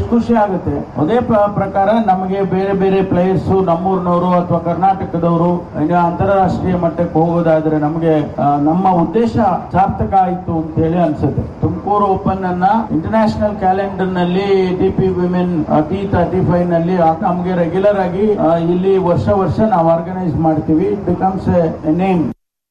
ಎಷ್ಟು ಖುಷಿ ಆಗುತ್ತೆ ಅದೇ ಪ- ಪ್ರಕಾರ ನಮಗೆ ಬೇರೆ ಬೇರೆ ಪ್ಲೇಯರ್ಸ್ ನಮ್ಮೂರಿನವರು ಅಥವಾ ಕರ್ನಾಟಕದವರು ಇನ್ನು ಅಂತಾರಾಷ್ಟ್ರೀಯ ಮಟ್ಟಕ್ಕೆ ಹೋಗೋದಾದ್ರೆ ನಮಗೆ ಆ, ನಮ್ಮ ಉದ್ದೇಶ ಸಾರ್ಥಕ ಆಯ್ತು ಅಂತ ಹೇಳಿ ಅನ್ಸುತ್ತೆ ತುಮಕೂರು ಓಪನ್ ಅನ್ನ ಇಂಟರ್ನ್ಯಾಷನಲ್ ಕ್ಯಾಲೆಂಡರ್ ನಲ್ಲಿ D P women T thirty five ನಲ್ಲಿ ಆ- ನಮ್ಗೆ ರೆಗ್ಯುಲರ್ ಆಗಿ ಆ, ಇಲ್ಲಿ ವರ್ಷ ವರ್ಷ ನಾವು ಆರ್ಗನೈಸ್ ಮಾಡ್ತೀವಿ it becomes a name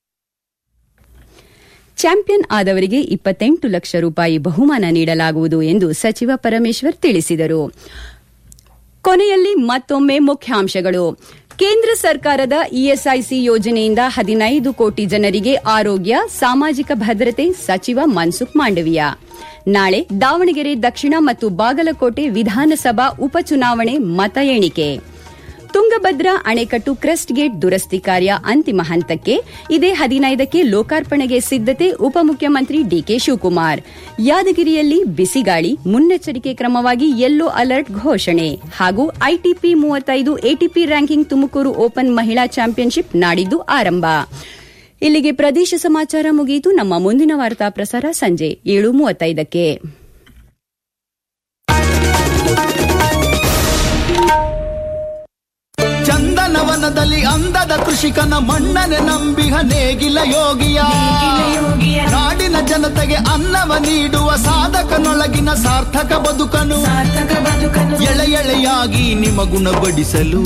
champion ಆದವರಿಗೆ ಇಪ್ಪತ್ತೆಂಟು ಲಕ್ಷ ರೂಪಾಯಿ ಬಹುಮಾನ ನೀಡಲಾಗುವುದು ಎಂದು ಸಚಿವ ಪರಮೇಶ್ವರ್ ತಿಳಿಸಿದರು ಕೊನೆಯಲ್ಲಿ ಮತ್ತೊಮ್ಮೆ ಮುಖ್ಯಾಂಶಗಳು ಕೇಂದ್ರ ಸರ್ಕಾರದ ಇಎಸ್ಐಸಿ ಯೋಜನೆಯಿಂದ ಹದಿನೈದು ಕೋಟಿ ಜನರಿಗೆ ಆರೋಗ್ಯ ಸಾಮಾಜಿಕ ಭದ್ರತೆ ಸಚಿವ ಮನ್ಸುಖ್ ಮಾಂಡವಿಯಾ ನಾಳೆ ದಾವಣಗೆರೆ ದಕ್ಷಿಣ ಮತ್ತು ಬಾಗಲಕೋಟೆ ವಿಧಾನಸಭಾ ಉಪಚುನಾವಣೆ ಮತ ಎಣಿಕೆ ತುಂಗಭದ್ರಾ ಅಣೆಕಟ್ಟು ಕ್ರೆಸ್ಟ್ ಗೇಟ್ ದುರಸ್ತಿ ಕಾರ್ಯ ಅಂತಿಮ ಹಂತಕ್ಕೆ ಇದೇ ಹದಿನೈದಕ್ಕೆ ಲೋಕಾರ್ಪಣೆಗೆ ಸಿದ್ದತೆ ಉಪಮುಖ್ಯಮಂತ್ರಿ ಡಿಕೆ ಶಿವಕುಮಾರ್ ಯಾದಗಿರಿಯಲ್ಲಿ ಬಿಸಿಗಾಳಿ ಮುನ್ನೆಚ್ಚರಿಕೆ ಕ್ರಮವಾಗಿ ಯೆಲ್ಲೋ ಅಲರ್ಟ್ ಘೋಷಣೆ ಹಾಗೂ ಐಟಿಪಿ ಮೂವತ್ತೈದು ಎಟಿಪಿ ರ್ಯಾಂಕಿಂಗ್ ತುಮಕೂರು ಓಪನ್ ಮಹಿಳಾ ಚಾಂಪಿಯನ್ಶಿಪ್ ನಾಡಿದ್ದು ಆರಂಭ ಇಲ್ಲಿಗೆ ಪ್ರದೇಶ ಸಮಾಚಾರ ಮುಗಿಯಿತು ನಮ್ಮ ಮುಂದಿನ ವಾರ್ತಾ ಪ್ರಸಾರ ಸಂಜೆ ಏಳು ಮೂವತ್ತೈದಕ್ಕೆ ಚಂದನವನದಲ್ಲಿ ಅಂದದ ಕೃಷಿಕನ ಮಣ್ಣನೆ ನಂಬಿಹ ನೇಗಿಲ ಯೋಗಿಯ ನಾಡಿನ ಜನತೆಗೆ ಅನ್ನವ ನೀಡುವ ಸಾಧಕನೊಳಗಿನ ಸಾರ್ಥಕ ಬದುಕನು ಎಳೆ ಎಳೆಯಾಗಿ ನಿಮಗುಣಪಡಿಸಲು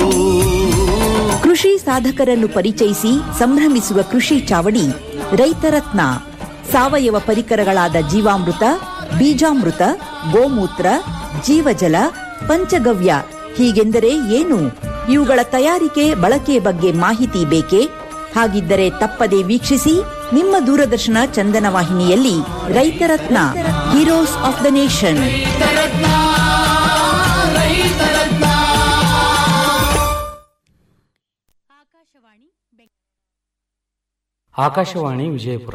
ಕೃಷಿ ಸಾಧಕರನ್ನು ಪರಿಚಯಿಸಿ ಸಂಭ್ರಮಿಸುವ ಕೃಷಿ ಚಾವಡಿ ರೈತರತ್ನ ಸಾವಯವ ಪರಿಕರಗಳಾದ ಜೀವಾಮೃತ ಬೀಜಾಮೃತ ಗೋಮೂತ್ರ ಜೀವಜಲ ಪಂಚಗವ್ಯ ಹೀಗೆಂದರೆ ಏನು ಇವುಗಳ ತಯಾರಿಕೆ ಬಳಕೆ ಬಗ್ಗೆ ಮಾಹಿತಿ ಬೇಕೇ ಹಾಗಿದ್ದರೆ ತಪ್ಪದೆ ವೀಕ್ಷಿಸಿ ನಿಮ್ಮ ದೂರದರ್ಶನ ಚಂದನ ವಾಹಿನಿಯಲ್ಲಿ Raitharatna heroes of the nation Akashvani Vijayapura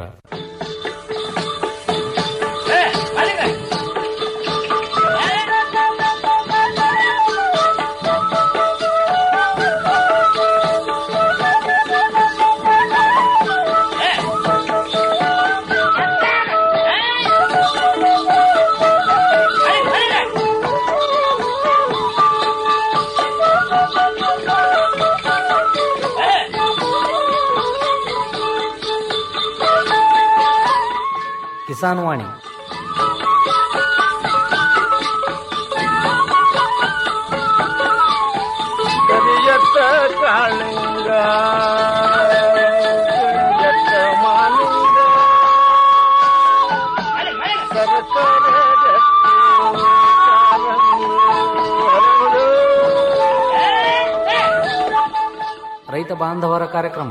Kisan Vani ಕರಿಯತ್ತ ಕಾಳಿಂಗ ಕರಿಯತ್ತ ಮಾಲಿಂಗ ಸರಸರ ರತ್ನ ಕಾಲಂದು ಹರಡು. ರೈತ ಬಾಂಧವರ ಕಾರ್ಯಕ್ರಮ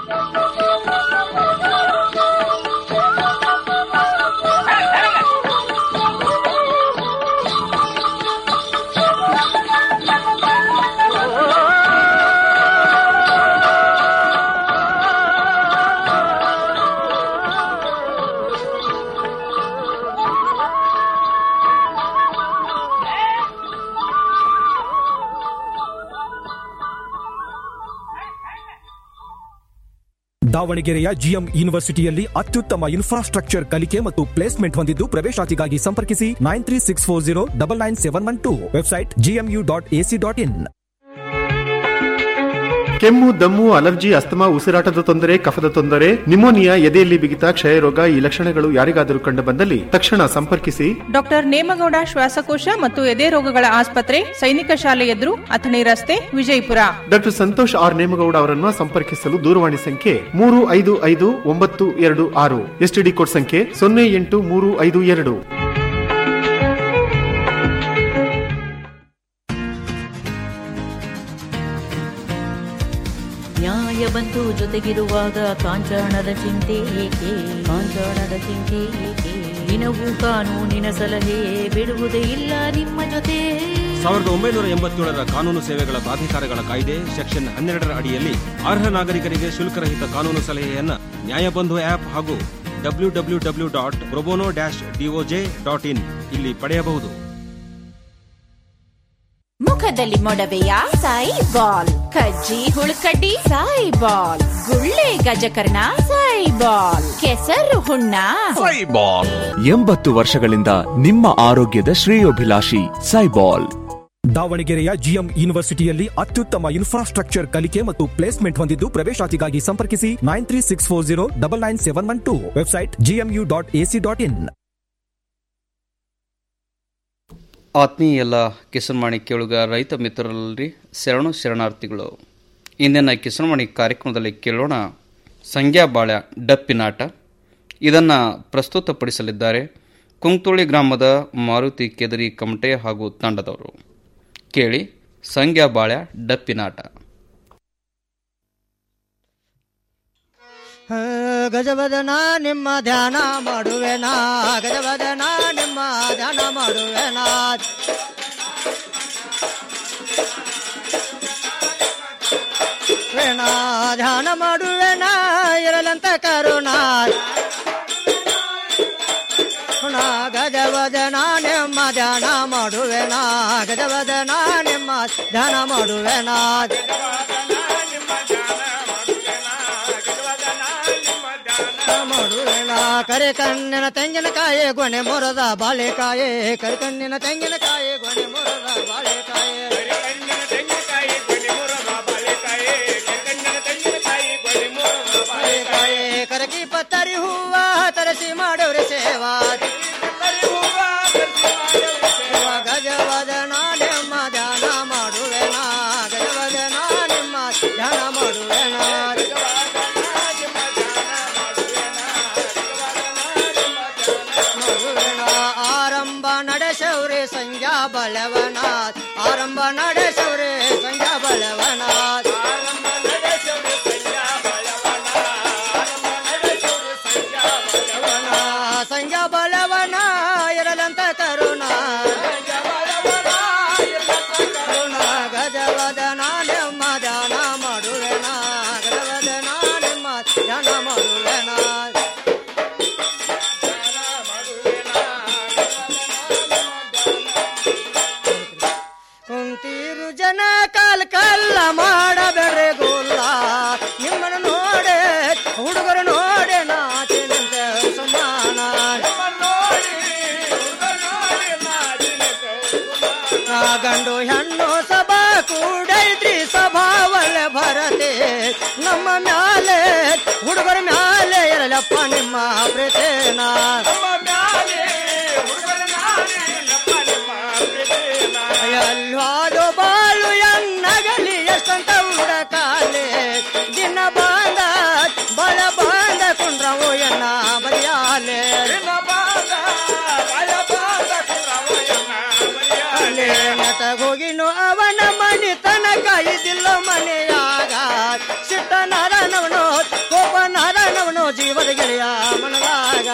ದಾವಣಗೆರೆಯ ಜಿಎಂ ಯೂನಿವರ್ಸಿಟಿಯಲ್ಲಿ ಅತ್ಯುತ್ತಮ ಇನ್ಫ್ರಾಸ್ಟ್ರಕ್ಚರ್ ಕಲಿಕೆ ಮತ್ತು ಪ್ಲೇಸ್ಮೆಂಟ್ ಹೊಂದಿದ್ದು ಪ್ರವೇಶಾತಿಗಾಗಿ ಸಂಪರ್ಕಿಸಿ nine three six four zero double nine seven one two website GMU dot AC dot in ಕೆಮ್ಮು ದಮ್ಮು ಅಲರ್ಜಿ ಅಸ್ತಮಾ ಉಸಿರಾಟದ ತೊಂದರೆ ಕಫದ ತೊಂದರೆ ನಿಮೋನಿಯಾ ಎದೆಯಲ್ಲಿ ಬಿಗಿತ ಕ್ಷಯರೋಗ ಈ ಲಕ್ಷಣಗಳು ಯಾರಿಗಾದರೂ ಕಂಡು ಬಂದಲ್ಲಿ ತಕ್ಷಣ ಸಂಪರ್ಕಿಸಿ ಡಾಕ್ಟರ್ ನೇಮಗೌಡ ಶ್ವಾಸಕೋಶ ಮತ್ತು ಎದೆ ರೋಗಗಳ ಆಸ್ಪತ್ರೆ ಸೈನಿಕ ಶಾಲೆ ಎದುರು ಅಥಣಿ ರಸ್ತೆ ವಿಜಯಪುರ ಡಾಕ್ಟರ್ ಸಂತೋಷ್ ಆರ್ ನೇಮಗೌಡ ಅವರನ್ನು ಸಂಪರ್ಕಿಸಲು ದೂರವಾಣಿ ಸಂಖ್ಯೆ ಮೂರು ಐದು ಐದು ಒಂಬತ್ತು ಎರಡು ಆರು ಎಸ್ಟಿಡಿ ಕೋಡ್ ಸಂಖ್ಯೆ ಸೊನ್ನೆ ಎಂಟು ಮೂರು ಐದು ಎರಡು ನ್ಯಾಯ ಬಂಧು ಜೊತೆಗಿರುವಾಗ ಕಾಂಚಾಣದ ಚಿಂತೆ ಏಕೆ ಕಾಂಚಾಣದ ಚಿಂತೆ ಏಕೆ ದಿನವೂ ಕಾನೂನಿನ ಸಲಹೆ ಬಿಡುವುದೇ ಇಲ್ಲ ನಿಮ್ಮ ಜೊತೆ ಸಾವಿರದ ಒಂಬೈನೂರ ಎಂಬತ್ತೇಳರ ಕಾನೂನು ಸೇವೆಗಳ ಪ್ರಾಧಿಕಾರಗಳ ಕಾಯ್ದೆ ಸೆಕ್ಷನ್ ಹನ್ನೆರಡರ ಅಡಿಯಲ್ಲಿ ಅರ್ಹ ನಾಗರಿಕರಿಗೆ ಶುಲ್ಕರಹಿತ ಕಾನೂನು ಸಲಹೆಯನ್ನ ನ್ಯಾಯಬಂಧು ಆಪ್ ಹಾಗೂ W W W dot probono dash DOJ dot in ಇಲ್ಲಿ ಪಡೆಯಬಹುದು ಮುಖ ಮುಖದಲ್ಲಿ ಮೊಡವೆಯ ಸಾಯಿ ಬಾಲ್ ಕಜ್ಜಿ ಹುಳುಕಡ್ಡಿ ಸಾಯಿ ಬಾಲ್ ಗುಳ್ಳೆ ಗಜಕರ್ಣ ಸಾಯಿ ಬಾಲ್ ಕೆಸರು ಹುಣ್ಣ ಸೈಬಾಲ್ ಎಂಬತ್ತು ವರ್ಷಗಳಿಂದ ನಿಮ್ಮ ಆರೋಗ್ಯದ ಶ್ರೇಯೋಭಿಲಾಷಿ ಸೈಬಾಲ್ ದಾವಣಗೆರೆಯ ಜಿಎಂ ಯೂನಿವರ್ಸಿಟಿಯಲ್ಲಿ ಅತ್ಯುತ್ತಮ ಇನ್ಫ್ರಾಸ್ಟ್ರಕ್ಚರ್ ಕಲಿಕೆ ಮತ್ತು ಪ್ಲೇಸ್ಮೆಂಟ್ ಹೊಂದಿದ್ದು ಪ್ರವೇಶಾತಿಗಾಗಿ ಸಂಪರ್ಕಿಸಿ nine three six four zero double nine seven one two website GMU dot AC dot in ಆತ್ಮೀಯ ಎಲ್ಲ ಕಿಸನ್ವಾಣಿ ಕೇಳುಗ ರೈತ ಮಿತ್ರರಲ್ಲಿ ಶರಣು ಶರಣಾರ್ಥಿಗಳು ಇಂದಿನ ಕಿಸನ್ವಾಣಿ ಕಾರ್ಯಕ್ರಮದಲ್ಲಿ ಕೇಳೋಣ ಸಂಗ್ಯಾ ಬಾಳ್ಯ ಡಪ್ಪಿನಾಟ ಇದನ್ನು ಪ್ರಸ್ತುತಪಡಿಸಲಿದ್ದಾರೆ ಕುಂಕ್ತೋಳಿ ಗ್ರಾಮದ ಮಾರುತಿ ಕೆದರಿ ಕಮಟೆ ಹಾಗೂ ತಂಡದವರು ಕೇಳಿ ಸಂಗ್ಯಾ ಬಾಳ್ಯ ಡಪ್ಪಿನಾಟ ಗಜವದನ ನಿಮ್ಮ ಧ್ಯಾನ ಮಾಡುವೆನಾ ಗಜವದನ ನಿಮ್ಮ ಧ್ಯಾನ ಮಾಡುವೆನಾ ವೇಣ ಧ್ಯಾನ ಮಾಡುವೆನ ಇರಲಂತ ಕರುಣ ಗಜವದನ ನಿಮ್ಮ ಧ್ಯಾನ ಮಾಡುವೆನ ಗಜವದನ ನಿಮ್ಮ ಧ್ಯಾನ ಮಾಡುವೆನ ಮಾಡುವೆನ ಕರೆ ಕಣ್ಣಿನ ತೆಂಗಿನಕಾಯಿ ಗೊನೆ ಮೊರದ ಬಾಳೆಕಾಯಿ ಕರೆ ಕಣ್ಣಿನ ತೆಂಗಿನಕಾಯಿ ಗೊನೆ ಮೊರದ ಬಾಳೆಕಾಯಿ ಬಾಳೆಕಾಯಿ ಕರಕಿ ಪತ್ತರಿ ಹೂವ ತರಸಿ ಮಾಡೋರೆ ಸೇವಾ ಗಜವದನ ನಿಮ್ಮ ಧ್ಯಾನ ಮಾಡುವೆನ ಗಜವದನ ನಿಮ್ಮ ಧ್ಯಾನ ಮಾಡುವೆನ ಮಾಡುವೆನ ಆರಂಭ ನಡೆಸವ್ರೆ ಸಂಜ್ಞಾ ಬಲವನಾಥ್ ಆರಂಭ ನಡೆಸವ್ರೆ ಸಂಜ್ಞಾ ಬಲವನಾಥ್ ಸಂಜ್ಞಾ ಬಲವನ ಇರಲಂತ ಕರುಣ ಕರುಣ ಗಜವದನ ನಿಮ್ಮ ಧ್ಯಾನ ಮಾಡುವೆನ ಗಜವದನ ನಿಮ್ಮ ಧ್ಯಾನ ಮಾಡುವೆನ ಕುಂತೀರು ಜನ ಕಾಲ್ ಕಲ್ಲ ಮಾಡಬೇಡ್ರೆ ಗೋಲ್ಲ ನಿಮ್ಮನ್ನು ನೋಡೆ ಹುಡುಗರು ನೋಡೆ ನಾಚಿನಂತ ಸಮಾನ ಆ ಗಂಡು ಹೆಣ್ಣು ಸಭಾ ಕೂಡೈತ್ರಿ ಸಭಾವಲ್ಲ ಭರತೆ ನಮ್ಮ ಮ್ಯಾಲೆ ಹುಡುಗರ ಮ್ಯಾಲೆ ಇರಲಪ್ಪ ನಿಮ್ಮ ಪ್ರೀತೇನ ಎಲ್ಲಾದು ಬಾಳು ಎನ್ನಗಲಿ ಎಷ್ಟಂತ ಹುಡಕಾಲೆ ದಿನ ಬಾಂದ ಬಳ ಬಾಂದ ಕುಂಡ್ರವು ಎನ್ನ ಬರಿಯಾಲೆ ಹೋಗಿನು ಅವನ ಮನೆ ತನಕ ಇದಿಲ್ಲ ಮನೆಯಾಗ ಸಿಟ್ಟ ನಾರಾಯಣವನು ಕೋಪ ನಾರಾಯಣವನು ಜೀವದ ಗೆಳೆಯ ಮನದಾಗ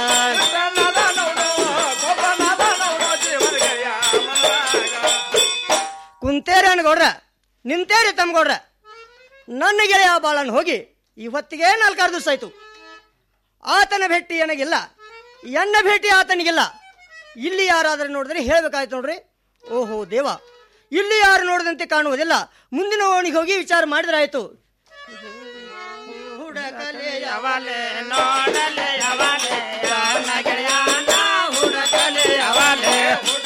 ಕುಂತೇರನ್ ಗೌಡ್ರ ನಿಂತೇರಿ ತಮ್ಗೌಡ್ರ ನನ್ನ ಗೆಳೆಯ ಬಾಳನ್ ಹೋಗಿ ಇವತ್ತಿಗೆ ನಾಲ್ಕಾರು ದಿವಸ ಆಯ್ತು ಆತನ ಭೇಟಿ ನನಗಿಲ್ಲ ಎನ್ನ ಭೇಟಿ ಆತನಿಗಿಲ್ಲ ಇಲ್ಲಿ ಯಾರಾದರೂ ನೋಡಿದ್ರೆ ಹೇಳ್ಬೇಕಾಯ್ತು ನೋಡ್ರಿ ಓಹೋ ದೇವ ಇಲ್ಲಿ ಯಾರು ನೋಡದಂತೆ ಕಾಣುವುದಿಲ್ಲ ಮುಂದಿನ ಓಣಿಗೆ ಹೋಗಿ ವಿಚಾರ ಮಾಡಿದ್ರೆ ಆಯ್ತು ಹುಡಕಲೆ ಯವಲೆ ನೋಡಲೆ ಯವಲೆ ನನ್ನ ಗೆಳೆಯನ ಹುಡಕಲೆ ಯವಲೆ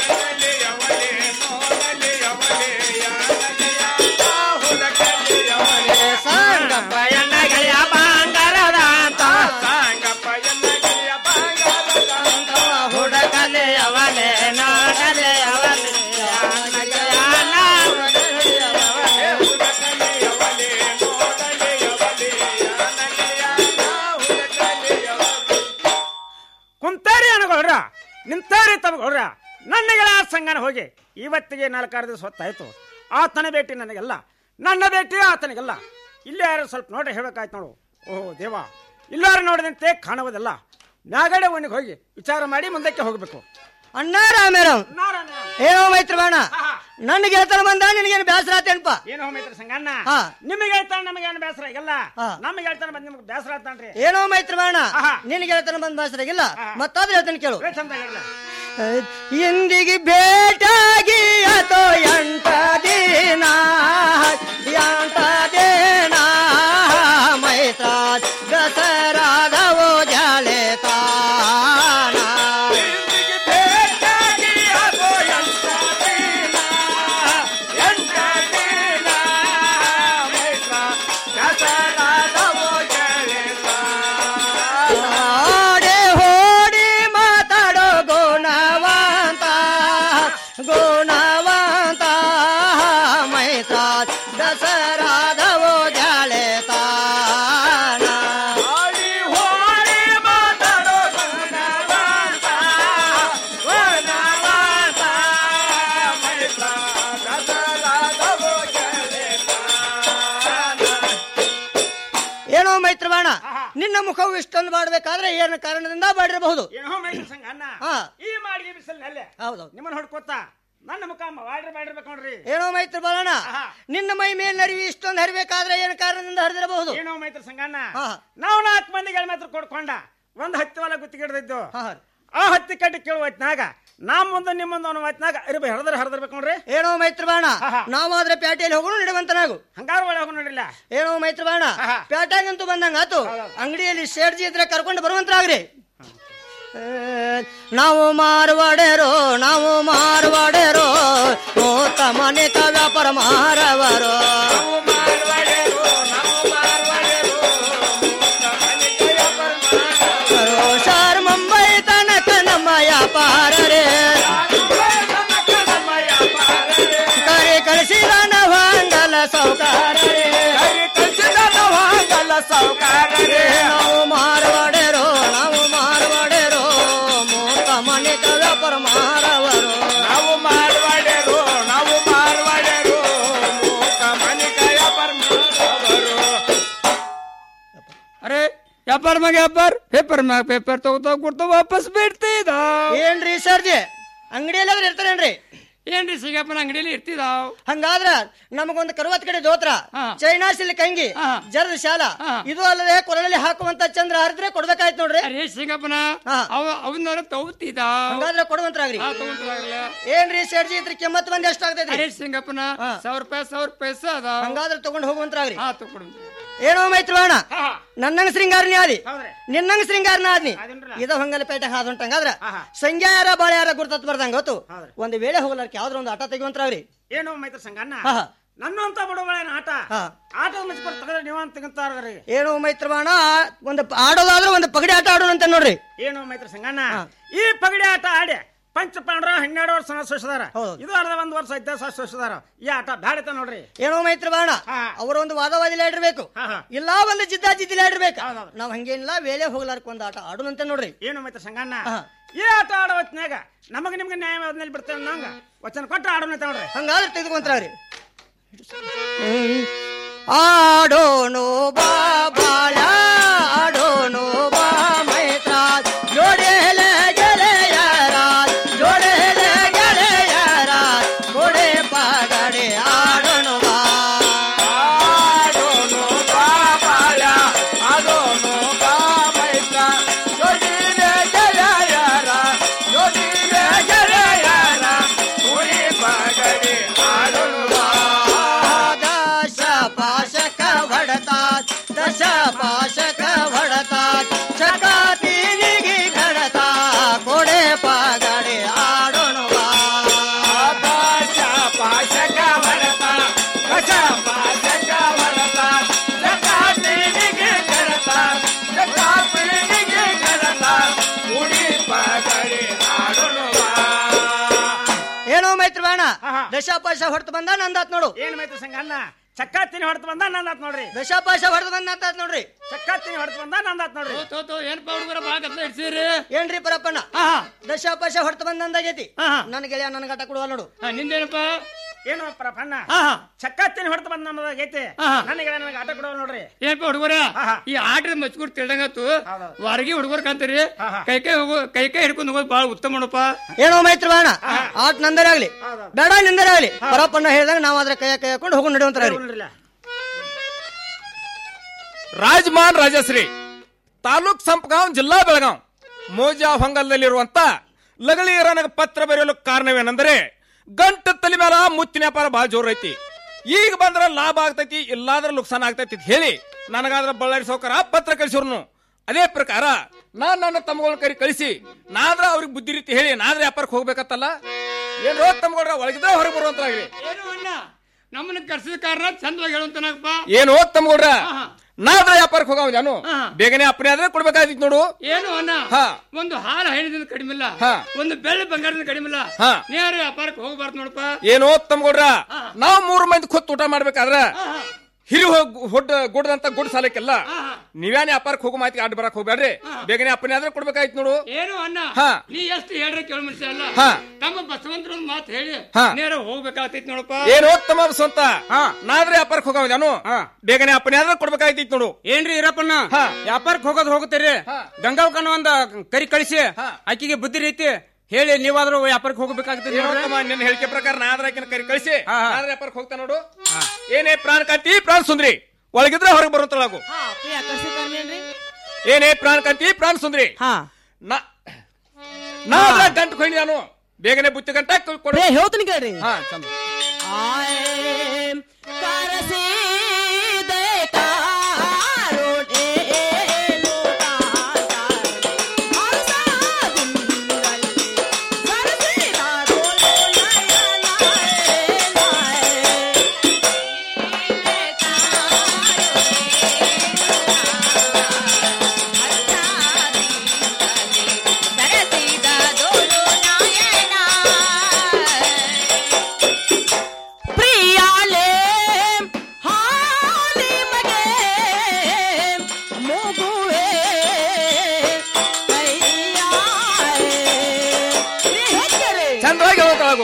ಸಂಗಪ್ಪ ಎನ್ನ ಗೆಳೆಯ ಬಂಗಾರದ ಅಂತ ಹುಡಕಲೆ ಯವಲೆ ನೋಡಲೆ ಯವಲೆ ನನ್ನ ಗೆಳೆಯನ ಕುಂತಾರಿ ಅನಗೌಡ್ರ ನಿಂತಾರಿ ತಮಗೌಡ್ರ ನನ್ನಗಳ ಸಂಗನ ಹೋಗಿ ಇವತ್ತಿಗೆ ನಾಲ್ಕಾರು ದಿವಸ ಹೊತ್ತಾಯ್ತು ಆತನ ಭೇಟಿ ನನಗೆಲ್ಲ ನನ್ನ ಭೇಟಿ ಆತನಿಗೆಲ್ಲ ಇಲ್ಲಿ ಯಾರು ಸ್ವಲ್ಪ ನೋಡಿ ಹೇಳ್ಬೇಕಾಯ್ತು ನೋಡು ಓಹೋ ದೇವ ಇಲ್ಲಾರು ನೋಡಿದಂತೆ ಕಾಣುವುದಿಲ್ಲ ಮ್ಯಾಗಡೆ ಒಣ್ಣಿಗೆ ಹೋಗಿ ವಿಚಾರ ಮಾಡಿ ಮುಂದಕ್ಕೆ ಹೋಗಬೇಕು ಅಣ್ಣ ರಾಮೇರಾವ್ ಏನೋ ಮೈತ್ರ ಬಾಣ ನನ್ನ ಗೆಳತನ ಬಂದ ನಿನಗೇನು ಬೇಸರ ಆತೇನಪ್ಪ ಏನು ಹೋಮೈತ್ರ ಸಂಗಣ್ಣ ಹಾ. ನಿಮಗೆ ಹೇಳ್ತಾನೆ ನಮಗೆ ಏನು ಬೇಸರ ಇಲ್ಲ ನಮಗೆ ಹೇಳ್ತಾನೆ ಬಂದು ನಿಮ್ಗೆ ಬೇಸರ ಆತಾನ್ರಿ ಏನೋ ಮೈತ್ರ ಬಾಣ ನಿನ್ನ ಗೆಳತನ ಬಂದ ಬೇಸರ ಇಲ್ಲ ಮತ್ತಾದ್ರೆ ಹೇಳ್ತಾನೆ ಕೇಳು ಚಂದ ಹೇಳ ಇಂದಿಗೆ ಭೇಟಾಗಿ ಆತೋ ಎಂಟ ದಿನ ಗುಣವಂತ ಮೈತ್ರ ದಸರಾದವೋ ಜಾಳೆ ತಾನ ಏನೋ ಮೈತ್ರವಾಣ ನಿನ್ನ ಮುಖವು ಇಷ್ಟೊಂದು ಮಾಡಬೇಕಾದ್ರೆ ಏನು ಕಾರಣದಿಂದ ಮಾಡಿರಬಹುದು ಏನೋ ಮೈತ್ರಿ ಸಂಘ ಅನ್ನ ಹಾ. ಈ ಮಾಡಿಗೆ ಬಿಸಿಲಿನಲ್ಲೇ ಹೌದು ನಿಮ್ಮನ್ನ ಹೊಡ್ಕೋತ ನನ್ನ ಮುಖ ವಾಡ್ರಿ ಮಾಡಿರ್ಬೇಕು ನೋಡ್ರಿ ಏನೋ ಮೈತ್ರ ಬಾಳಣ್ಣ ನಿನ್ನ ಮೈ ಮೇಲೆ ಹರಿವಿ ಇಷ್ಟೊಂದು ಹರಿಬೇಕಾದ್ರೆ ಏನು ಕಾರಣದಿಂದ ಹರಿದಿರಬಹುದು ಏನೋ ಮೈತ್ರಿ ಸಂಗಣ್ಣ ಹಾ. ನಾವು ನಾಲ್ಕು ಮಂದಿಗೆ ಮಾತ್ರ ಕೊಡ್ಕೊಂಡ ಒಂದ್ ಹತ್ತಿ ಹೊಲ ಗುತ್ತಿಗೆ ಹಿಡ್ದಿದ್ದು ಆ ಹತ್ತಿ ಕಟ್ಟಿ ಕೇಳುವ ಹೊತ್ನಾಗ ನಾ ಮುಂದೆ ನಿಮ್ಮ ಮುಂದೆ ಅನ್ನೋ ಹೊತ್ನಾಗ ಅರಿಬಿ ಹರಿದ್ರೆ ಹರಿದಿರ್ಬೇಕು ನೋಡ್ರಿ ಏನೋ ಮೈತ್ರ ಬಾಣ ನಾವಾದ್ರೆ ಪ್ಯಾಟೆಯಲ್ಲಿ ಹೋಗೋಣ ನಡೆವಂತನಾಗು ಹಂಗಾರ ಒಳಗೆ ಹೋಗೋಣ ನೋಡ್ರಿಲ್ಲ ಏನೋ ಮೈತ್ರ ಬಾಣ ಪ್ಯಾಟ್ಯಾಗಂತೂ ಬಂದಂಗ ಆತು ಅಂಗಡಿಯಲ್ಲಿ ಶೇರ್ಜಿ ಇದ್ರೆ ಕರ್ಕೊಂಡು ಬರುವಂತರಾಗ್ರಿ ಆ, ನಾವು ಮಾರವಾಡೆರೋ ನಾವು ಮಾರವಾಡೆರೋ ಮೋತ ಮನೆಕ ವ್ಯಾಪಾರ ಮಾರವರು ಸರ್ ಮುಂಬೈ ತನಕ ನಮ್ಮ ವ್ಯಾಪಾರ ರೇ ಕರೆ ಕಳಿಸಿದ ನವಾಂಗಲ ಸೌಕಾರ ನಾವು ಮಾರವಾಡೆರೋ ನಾವು ಮಾರವಾಡೆರೋ ಮೋತ ಮನೆಕ ವ್ಯಾಪಾರ ಮಾರವರು ನಾವು ಮಾರವಾಡೆರು ನಾವು ಮಾರವಾಡೆರು ಮೂಕ ಮನಿಕ ವ್ಯಾಪಾರ ಮಾಡೋರು ಅರೆ ವ್ಯಾಪಾರ ಮ್ಯಾಗ ವ್ಯಾಪಾರ ಪೇಪರ್ ಮ್ಯಾಗ ಪೇಪರ್ ತಗೋತಾ ಕೊಡ್ತಾ ವಾಪಸ್ ಬಿಡ್ತಿದ ಏನ್ರಿ ಸರ್ಜಿ ಅಂಗಡಿಯಲ್ಲಿ ಇರ್ತಾರೇನ್ರಿ ಏನ್ರಿ ಸಿಗಪ್ಪನ ಅಂಗಡಿಯಲ್ಲಿ ಇರ್ತಿದಾವ್ ಹಂಗಾದ್ರ ನಮಗೊಂದು ಕರುವತ್ ಕಡೆ ದೋತ್ರ ಚೈನಾ ಸಿಲ್ಕ್ ಅಂಗಿ ಜರದ ಶಾಲ ಇದು ಅಲ್ಲದೆ ಕೊರಳಲ್ಲಿ ಹಾಕುವಂತ ಚಂದ್ರ ಹರಿದ್ರೆ ಕೊಡ್ಬೇಕಾಯ್ತು ನೋಡ್ರಿ ಅರೇ ಸಿಗಪ್ಪನ ಅವ ಅವನ್ನ ತಗೋತಿದ ಹಂಗಾದ್ರೆ ಕೊಡುವಂತ್ರಾಗ್ರಿ ತಗೊಂಡ್ರಾಗ್ಲ ಏನ್ರಿ ಸರ್ಜಿ ಇದ್ರ ಕೆಮ್ಮತ್ ಬಂದ್ ಎಷ್ಟಾಗ್ತೈತ್ರಿ ಅರೇ ಸಿಂಗಪ್ಪನ ಸಾವಿರ ರೂಪಾಯಿ ಸಾವಿರ ರೂಪಾಯಿ ಅದ ಹಂಗಾದ್ರೆ ತಗೊಂಡ್ ಹೋಗುವಂತ್ರಾಗ್ರಿ ಹಾ ತಗೊಂಡು ಏನೋ ಮೈತ್ರವಾಣ ನನ್ನಂಗ ಶೃಂಗಾರನಿ ಆದಿ ನಿನ್ನಂಗ ಶೃಂಗಾರನ ಆದ್ನಿ ಇದ ಹೊಂಗಲ ಪೇಟೆ ಹಾದುಂಟಂಗಾದ್ರ ಸಂಖ್ಯಾ ಯಾರ ಬಾಳೆ ಯಾರ ಗುರ್ತತ್ ಬರ್ದಂಗ ಗೊತ್ತು ಒಂದ್ ವೇಳೆ ಹೋಗ್ಲಾರ್ಕ ಯಾವ್ದ್ರ ಒಂದು ಆಟ ತೆಗುವಂತ್ರಾಗ್ರಿ ಏನೋ ಮೈತ್ರಿ ಸಂಗಣ್ಣ ಹಾ. ನನ್ನಂತ ಬಡವಳೇನ ಆಟ ಹಾ. ಆಟ ಮುಚ್ಕೊಂಡು ತೆಗೆದ್ರೆ ನೀವು ಅಂತ ತೆಗಂತಾರ್ರಿ ಏನೋ ಮೈತ್ರವಾಣ ಒಂದು ಆಡೋದಾದ್ರೆ ಒಂದು ಪಗಡಿ ಆಟ ಆಡೋಣ ಅಂತ ನೋಡ್ರಿ ಏನೋ ಮೈತ್ರಿ ಸಂಗಣ್ಣ ಈ ಪಗಡಿ ಆಟ ಆಡಿ ಪಂಚ ಪಾಂಡ್ರ ಹನ್ನೆರಡು ವರ್ಷ ಸೋಸಿದಾರ ಇದು ಅರ್ಧ ಒಂದ್ ವರ್ಷ ಐದು ವರ್ಷ ಸೋಸಿದಾರ ಈ ಆಟ ಬ್ಯಾಡತ ನೋಡ್ರಿ ಏನೋ ಮೈತ್ರವಾಣ ಅವರ ಒಂದು ವಾದವಾದಿಲ ಇಡ್ಬೇಕು ಇಲ್ಲ ಒಂದು ಜಿದ್ದ ಜಿದ್ದಿಲ ಇಡ್ಬೇಕು ನಾವ್ ಹಂಗೇನಿಲ್ಲ ವೇಳೆ ಹೋಗ್ಲಾರ್ಕ ಒಂದು ಆಟ ಆಡೋಣಂತ ನೋಡ್ರಿ ಏನು ಮೈತ್ರಿ ಸಂಗಣ್ಣ ಈ ಆಟ ಆಡೋ ಹೊತ್ನ್ಯಾಗ ನಮಗ ನಿಮ್ಗೆ ನ್ಯಾಯ ಆದ್ಮೇಲೆ ಬಿಡ್ತೇವೆ ನಂಗ ವಚನ ಕೊಟ್ಟು ಆಡೋಣ ಅಂತ ನೋಡ್ರಿ ಹಂಗಾದ್ರೆ ತೆಗೆದುಕೊಂತ್ರಾಗ್ರಿ ಆಡೋನು ಬಾ ಬಾಳ ಆಡೋನು ಬಾ ಮೈತ್ರ ಜೋಡೆಲೆ ಗೆಳೆಯರ ಜೋಡೆಲೆ ಗೆಳೆಯರ ಕೊಡೆ ಪಗಡೆ ಆಡೋನು ಬಾ ಆಡೋನು ಬಾ ಬಾಳ ಆಡೋನು ಬಾ ಮೈತ್ರ ಜೋಡಿಲೆ ಗೆಳೆಯರ ಜೋಡಿಲೆ ಗೆಳೆಯರ ಕುಡಿ ಬಗಡಿ ಆಡೋನು ಬಾ ದಶ ಪಾಶಕ ಹೊಡತಾತ್ ದಶ ಪಾಶಕ ಹೊಡತಾತ್ ಚಕಾತಿನಿಗೆ ಕಡತಾ ಕೊಡೆ ಪಗಡೆ ಆಡೋಣ ಬಾ ಆಕಾಶ ಪಾಶಕ ಹೊರತ ಕಶ ಪಾಶಕ ಹೊರತ ಜಗಾತಿನಿಗೆ ಕರತ ಜಗಾತಿನಿಗೆ ಕರತ ಕುಡಿ ಪಗಡಿ ಆಡೋಣ ಏನೋ ಮೈತ್ರ ಬೇಡ ದಶಾಪಾಶ ಹೊರತು ಬಂದ ನಂದಾತ್ ನೋಡು ಏನ್ ಮೈತ್ರಿ ಸಂಗಣ್ಣ ಚಕ್ಕಾತಿನಿ ಹೊಡೆದು ಬಂದ ನಂದಾತ್ ನೋಡ್ರಿ ದಶಾಪಾಶ ಹೊರತು ಬಂದ ನಂದಾತ್ ನೋಡ್ರಿ ಚಕ್ಕಾತಿನಿ ಹೊಡೆದು ಬಂದ ನಂದಾತ್ ನೋಡ್ರಿ ಏನಪ್ಪ ಹುಡುಗರ ಬಾಳ ಗದ್ಲ ಇಡ್ಸಿರಿ ಏನ್ರಿ ಪರಪ್ಪಣ್ಣ ದಶಾಪಾಶ ಹೊರತು ಬಂದ ನಂದಾಗೈತಿ ನನ್ನ ಗೆಳೆಯ ನನಗೆ ಆಟ ಕೊಡುವ ನೋಡು ನಿಂದೇನಪ್ಪ ಏನು ಪ್ರಪನ್ನ ಚಕ್ಕಾತಿನಿ ಹೊಡೆದು ಬಂದ ನಮ್ಮದಾಗೈತಿ ನನಗೆ ನನಗೆ ಆಟ ಕೊಡೋ ನೋಡ್ರಿ ಏನಪ್ಪ ಹುಡುಗರ ಈ ಆಟದ ಮಚ್ಕೂರ್ ತಿಳ್ದಂಗತ್ತು ವಾರಗಿ ಹುಡುಗರ್ ಕಾಂತೀರಿ ಕೈ ಕೈ ಹೋಗೋ ಕೈ ಕೈ ಹಿಡ್ಕೊಂಡು ಹೋಗೋದು ಬಾಳ ಉತ್ತಮ ನೋಡಪ್ಪ ಏನೋ ಮೈತ್ರ ಬೇಡ ಆಟ ನಂದರೆ ಆಗ್ಲಿ ಬೇಡ ನಿಂದರೆ ಆಗ್ಲಿ ಪರಪ್ಪಣ್ಣ ಹೇಳ್ದಂಗ ನಾವ್ ಅದ್ರ ಕೈ ಕೈ ಹಾಕೊಂಡು ಹೋಗಿ ನಡೆಯುವಂತಾರ ರಾಜಮಾನ್ ರಾಜಶ್ರೀ ತಾಲೂಕ್ ಸಂಪಗಾಂವ್ ಜಿಲ್ಲಾ ಬೆಳಗಾಂ ಮೋಜಾ ಹೊಂಗಲ್ದಲ್ಲಿರುವಂತ ಲಗಳಿಯರನಗ ಪತ್ರ ಬರೆಯಲು ಕಾರಣವೇನೆಂದರೆ ಗಂಟು ತಲೆ ಮೇಲ ಮುತ್ತಿನ ವ್ಯಾಪಾರ ಬಹಳ ಜೋರ್ ಐತಿ ಈಗ ಬಂದ್ರ ಲಾಭ ಆಗ್ತೈತಿ ಇಲ್ಲಾದ್ರ ನುಕ್ಸಾನ ಆಗ್ತೈತಿ ಅಂತ ಹೇಳಿ ನನಗಾದ್ರ ಬಳ್ಳಾರಿ ಸೌಕರ ಪತ್ರ ಕಳಿಸಿರ್ನು ಅದೇ ಪ್ರಕಾರ ನಾನ್ ನನ್ನ ತಮ್ಮಗಳನ್ನ ಕರಿ ಕಳಿಸಿ ನಾದ್ರ ಅವ್ರಿಗೆ ಬುದ್ಧಿ ರೀತಿ ಹೇಳಿ ನಾದ್ರ ವ್ಯಾಪಾರಕ್ಕೆ ಹೋಗ್ಬೇಕತ್ತಲ್ಲ ಏನ್ ರೋಗ ತಮ್ಮಗಳ ಒಳಗಿದ್ರೆ ಹೊರಗೆ ಬರುವಂತಾಗ್ಲಿ ಏನು ಅಣ್ಣ ನಮ್ಮನ್ನ ಕರ್ಸಿದ ಕಾರಣ ಚಂದವಾಗಿ ಹೇಳುವಂತನಪ್ಪ ಏನು ತಮ್ಮಗೌಡ್ರ ನಾದ್ರ ವ್ಯಾಪಾರಕ್ಕೆ ಹೋಗವ ಜಾನು ಬೇಗನೆ ಅಪ್ಪನೇ ಆದ್ರೆ ಕೊಡ್ಬೇಕಾಗಿತ್ತು ನೋಡು ಏನು ಅನ್ನ ಹಾ. ಒಂದು ಹಾಲು ಹೈನದಿಂದ ಕಡಿಮೆ ಇಲ್ಲ ಹಾ. ಒಂದು ಬೆಳ್ಳಿ ಬಂಗಾರದಿಂದ ಕಡಿಮೆ ಇಲ್ಲ ಹಾ. ನೇರ ವ್ಯಾಪಾರಕ್ಕೆ ಹೋಗಬಾರ್ದು ನೋಡಪ್ಪ ಏನೋ ತಮ್ಗೌಡ್ರ ನಾವ್ ಮೂರು ಮಂದಿ ಕೂತ್ ಊಟ ಮಾಡ್ಬೇಕಾದ್ರ ಹಿರಿ ಹೋಗ್ ಹೊಡ್ ಗುಡ್ದಂತ ಗುಡ್ ಸಾಲಕ್ಕೆಲ್ಲ ನೀವ್ಯಾನೆ ವ್ಯಾಪಾರಕ್ಕೆ ಹೋಗೋ ಮಾತಿಗೆ ಅಡ್ಡ ಬರಕ್ ಹೋಗ್ಬೇಡ್ರಿ ಬೇಗನೆ ಅಪ್ಪನೇ ಆದ್ರೆ ಕೊಡ್ಬೇಕಾಯ್ತು ನೋಡು ಏನು ಅನ್ನ ಹಾ. ನೀ ಎಷ್ಟು ಹೇಳ್ರೆ ಕೇಳ ಮನುಷ್ಯ ಅಲ್ಲ ಹಾ. ತಮ್ಮ ಬಸವಂತರ ಒಂದು ಮಾತು ಹೇಳಿ ಹಾ. ನೇರ ಹೋಗ್ಬೇಕಾಗ್ತೈತಿ ನೋಡಪ್ಪ ಏನೋ ತಮ್ಮ ಸ್ವಂತ ನಾದ್ರೆ ವ್ಯಾಪಾರಕ್ಕೆ ಹೋಗವ ಜಾನು ಬೇಗನೆ ಅಪ್ಪನೇ ಆದ್ರೆ ಕೊಡ್ಬೇಕಾಯ್ತಿತ್ತು ನೋಡು ಏನ್ರಿ ಇರಪ್ಪಣ್ಣ ವ್ಯಾಪಾರಕ್ಕೆ ಹೋಗೋದು ಹೋಗುತ್ತೀರಿ ಗಂಗಾವಕನ ಒಂದ ಕರಿ ಕಳಿಸಿ ಆಕಿಗೆ ಬುದ್ಧಿ ರೀತಿ ಹೇಳಿ ನೀವಾದ್ರೂ ವ್ಯಾಪಾರಕ್ಕೆ ಹೋಗ್ಬೇಕಾಗ್ತದೆ ಏನೋ ತಮ್ಮ ನಿನ್ನ ಹೇಳಿಕೆ ಪ್ರಕಾರ ನಾದ್ರ ಆಕಿನ ಕರಿ ಕಳಿಸಿ ನಾದ್ರ ವ್ಯಾಪಾರಕ್ಕೆ ಹೋಗ್ತಾ ನೋಡು ಏನೇ ಪ್ರಾಣ ಕಾಂತಿ ಪ್ರಾಣ ಸುಂದ್ರಿ ಒಳಗಿದ್ರೆ ಹೊರಗೆ ಬರುತ್ತಳಾಗು ಏನೇ ಪ್ರಾಣ ಕಾಂತಿ ಪ್ರಾಣ ಸುಂದ್ರಿ ನಾ- ನಾದ್ರ ಗಂಟು ಕೊಂಡಿ ನಾನು ಬೇಗನೆ ಬುತ್ತಿ ಗಂಟ ಕೊಡು ಹೇಳ್ತೀನಿ ಕೇಳ್ರಿ ಹಾ ಚಂದ ಪ್ರಿಯಾಳೆ ಹಾಲಿ ಮಗೆ ಮೂಗುವೆ ಚಂದವಾಗಿ ಹೋಗ್ತಾಳಾಗು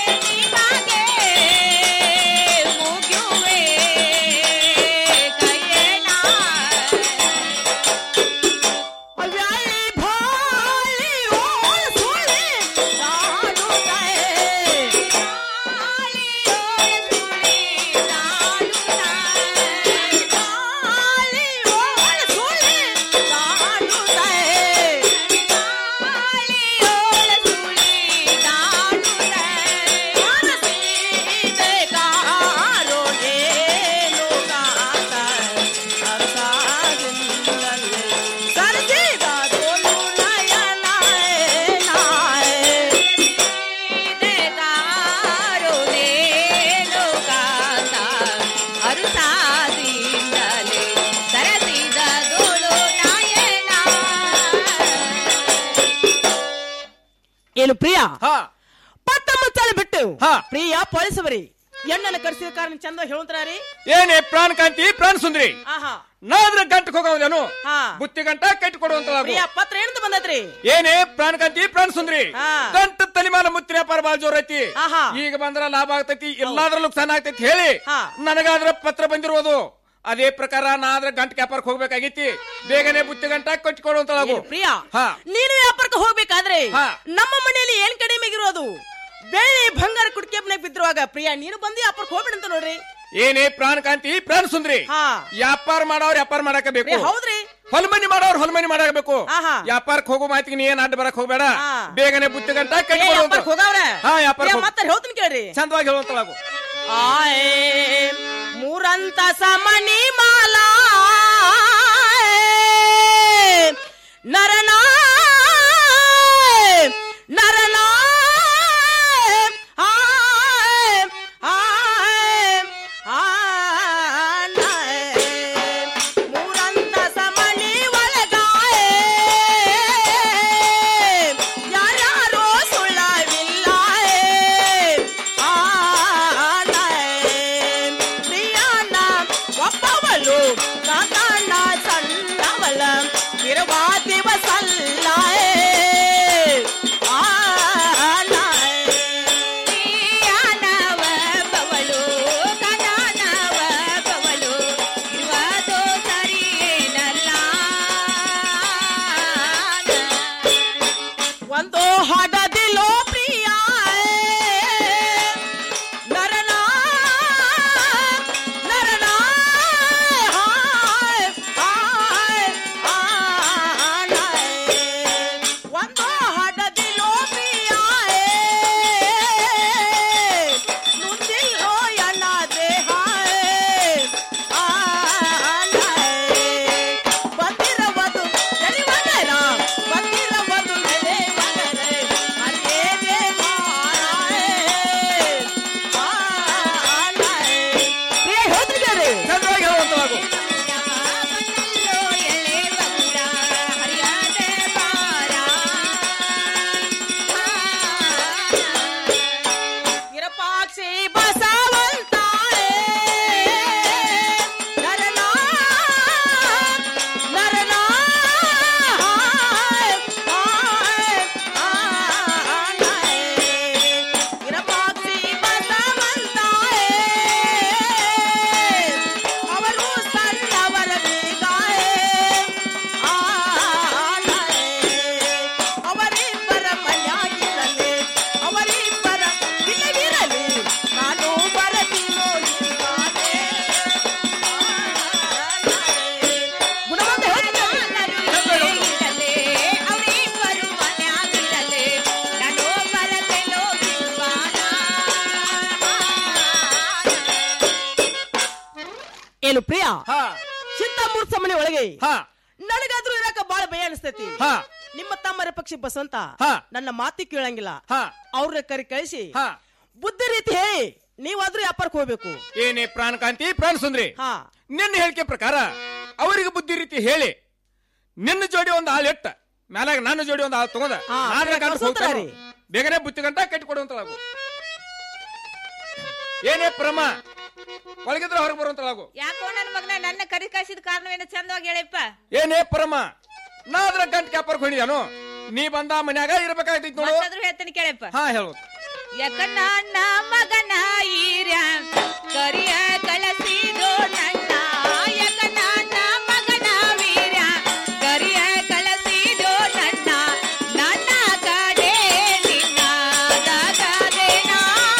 ಏನು ಪ್ರಿಯ ಪಟ್ಟ ಮುಚ್ಚಾಲೆ ಬಿಟ್ಟು ಪ್ರಿಯ ಪೊಲೀಸವರಿ ಎಣ್ಣನ ಕರ್ಸಿದ ಕಾರಣ ಚಂದ ಹೇಳುತ್ತಾರಿ ಏನೇ ಪ್ರಾಣ ಕಾಂತಿ ಪ್ರಾಣ ಸುಂದ್ರಿ ಆಹಾ ನಾದ್ರ ಗಂಟು ಹೋಗವನು ಹಾ. ಬುತ್ತಿ ಗಂಟ ಕಟ್ಟಿ ಕೊಡುವಂತಳಾಗು ಪ್ರಿಯ ಪತ್ರ ಏನಂತ ಬಂದೈತ್ರಿ ಏನೇ ಪ್ರಾಣ ಕಾಂತಿ ಪ್ರಾಣ ಸುಂದ್ರಿ ಹಾ. ಗಂಟು ತಲಿಮಾನ ಮುತ್ತಿನ ವ್ಯಾಪಾರ ಬಾಳ ಜೋರ್ ಐತಿ ಆಹಾ. ಈಗ ಬಂದ್ರ ಲಾಭ ಆಗ್ತೈತಿ ಎಲ್ಲಾದ್ರಲ್ಲೂ ನುಕ್ಸಾನ ಆಗ್ತೈತಿ ಹೇಳಿ ನನಗಾದ್ರ ಪತ್ರ ಬಂದಿರೋದು ಅದೇ ಪ್ರಕಾರ ನಾ ಆದ್ರ ಗಂಟ ವ್ಯಾಪಾರಕ್ಕೆ ಹೋಗ್ಬೇಕಾಗೈತಿ ಬೇಗನೆ ಬುತ್ತಿ ಗಂಟ ಕಟ್ಟಿ ಕೊಡುವಂತಳಾಗು ಪ್ರಿಯ ಹಾ ನೀನು ವ್ಯಾಪಾರಕ್ಕೆ ಹೋಗ್ಬೇಕಾದ್ರೆ ಹಾ. ನಮ್ಮ ಮನೆಯಲ್ಲಿ ಏನ್ ಕಡಿಮೆಗಿರೋದು ಬೆಳ್ಳಿ ಬಂಗಾರ ಕುಡ್ಕೆಪ್ನಾಗ ಬಿದ್ದಿರುವಾಗ ಪ್ರಿಯ ನೀನು ಬಂದು ವ್ಯಾಪಾರಕ್ಕೆ ಹೋಗ್ಬಿಡಂತ ನೋಡ್ರಿ ಏನೇ ಪ್ರಾಣ ಕಾಂತಿ ಪ್ರಾಣ ಸುಂದ್ರಿ ಹಾ. ವ್ಯಾಪಾರ ಮಾಡೋರ್ ವ್ಯಾಪಾರ ಮಾಡಾಕ ಬೇಕು ಪ್ರಿಯ, ಹೌದ್ರಿ ಹೊಲಮನಿ ಮಾಡೋರ್ ಹೊಲಮನಿ ಮಾಡಬೇಕು ಆಹಾ. ವ್ಯಾಪಾರಕ್ಕೆ ಹೋಗೋ ಮಾತಿಗೆ ನೀ ಏನ್ ಅಡ್ಡ ಬರಕ್ ಹೋಗ್ಬೇಡ ಹಾ. ಬೇಗನೆ ಬುತ್ತಿ ಗಂಟ ಕಟ್ಟಿ ಪ್ರಿಯ, ಕೊಡುವಂತ ವ್ಯಾಪಾರಕ್ಕೆ ಹೋಗವ್ರೆ ಹಾ ವ್ಯಾಪಾರ ಪ್ರಿಯ, ಮತ್ತೆ ಹೇಳ್ತೀನಿ ಕೇಳ್ರಿ ಚಂದವಾಗಿ ಹೇಳುವಂತಳಾಗು ಆಯೇ ಮೂರಂತ ಸಮನಿ ಮಾಲಾ ನರನಾ ನರನಾ ಆಯ್, ಆಯ್, ಆಯ್, ಮೂರಂತ ಸಮನಿ ಒಳಗಾಯೇ ಯಾರ್ಯಾರೋ ಸುಳ್ಳವಿಲ್ಲ ಪ್ರಿಯಾನ ಒಬ್ಬವಳು ಕಾಕಣ್ಣ ಸಣ್ಣವಳ ತಿರುವಾ ದಿವಸಲ್ಲ ಪಾಕ್ಷಿ ಬಸವಂತಾಳೆ ನರನಾ ನರನಾ ಇರಪಾಕ್ಷಿ ಬಸವಂತಾಳೆ ಅವರು ಸಣ್ಣವರ ಬೇಗಾಯೆ ಅವರಿಬ್ಬರ ಮನೆಯಾಗಿರಲಿ ಅವರಿಬ್ಬರ ಇಲ್ಲಗಿರಲಿ ನಾನು ಬರತೀನೋ ಹೀಗಾನೆ. ಗುಣವಂತ ಇರಲಿ, ಅವರಿಬ್ಬರು ಮನ್ಯಾಗಿರಲಿ, ನಾನು ಬರತೇನೋ ಗಿಲ್ವಾನ. ಏನು ಪ್ರಿಯ ಚಿಂತಾಮೂರ್ತ ಮನೆ ಒಳಗೆ ನನಗಾದ್ರೂ ಇರಕ ಬಾಳ ಭಯ ಅನಿಸ್ತೈತಿ ನಿಮ್ಮ ತಮ್ಮರ ಪಕ್ಷಿ ಬಸವಂತ ನನ್ನ ಮಾತಿ ಕೇಳಂಗಿಲ್ಲ ಅವ್ರನ್ನ ಕರಿ ಕಳಿಸಿ ಬುದ್ಧಿ ರೀತಿ ಹೇಳಿ ನೀವಾದ್ರೂ ವ್ಯಾಪಾರಕ್ಕೆ ಹೋಗ್ಬೇಕು ಏನೇ ಪ್ರಾಣಕಾಂತಿ ಪ್ರಾಣ ಸುಂದ್ರಿ ನಿನ್ನ ಹೇಳಿಕೆ ಪ್ರಕಾರ ಅವರಿಗೆ ಬುದ್ಧಿ ರೀತಿ ಹೇಳಿ ನಿನ್ನ ಜೋಡಿ ಒಂದು ಹಾಲು ಎಟ್ಟ ಮ್ಯಾಲಾಗ ನನ್ನ ಜೋಡಿ ಒಂದು ಹಾಲು ತಗೊಂಡ ಹಾ, ನಾಲ್ಕು ಬೇಗ ಗಂಟೆ ಕಳ್ಸೋತಾರ ಹೋಗ್ತಾನೆ. ಬೇಗನೆ ಬುತ್ತಿ ಗಂಟ ಕಟ್ಟಿ ಕೊಡುವಂತಳಾಗು ಏನೇ ಪ್ರಮ ಒಳಗಿದ್ರೆ ಹೊರಗೆ ಬರುವಂತಳಾಗು ಯಾಕೋ ನನ್ನ ಮಗನ ನನ್ನ ಕರಿ ಕಳಿಸಿದ ಕಾರಣವೇನು ಚಂದವಾಗಿ ಹೇಳಿಪ್ಪ ಏನೇ ಪರಮ ನಾ ಅದ್ರ ಗಂಟೆ ಕ್ಯಾಪರ್ಗೆ ಹೊಡಿದಾನು ನೀ ಬಂದ ಮನ್ಯಾಗ ಇರ್ಬೇಕಾಗ್ತೈತಿ ನೋಡು ಮತ್ತಾದ್ರೂ ಹೇಳ್ತೀನಿ ಕೇಳಪ್ಪ ಹಾ ಹೇಳು ಯಾಕ ನನ್ನ ಮಗನ ಈರ್ಯ ಕರಿಯ ಕಳಸಿದೋ ನನ್ನ ಯಾಕ ನನ್ನ ಮಗನ ವೀರ್ಯ ಕರಿಯ ಕಳಸಿದೋ ನನ್ನ ನನ್ನ ಕಡೆ ನಿನ್ನ ದಗದೇನ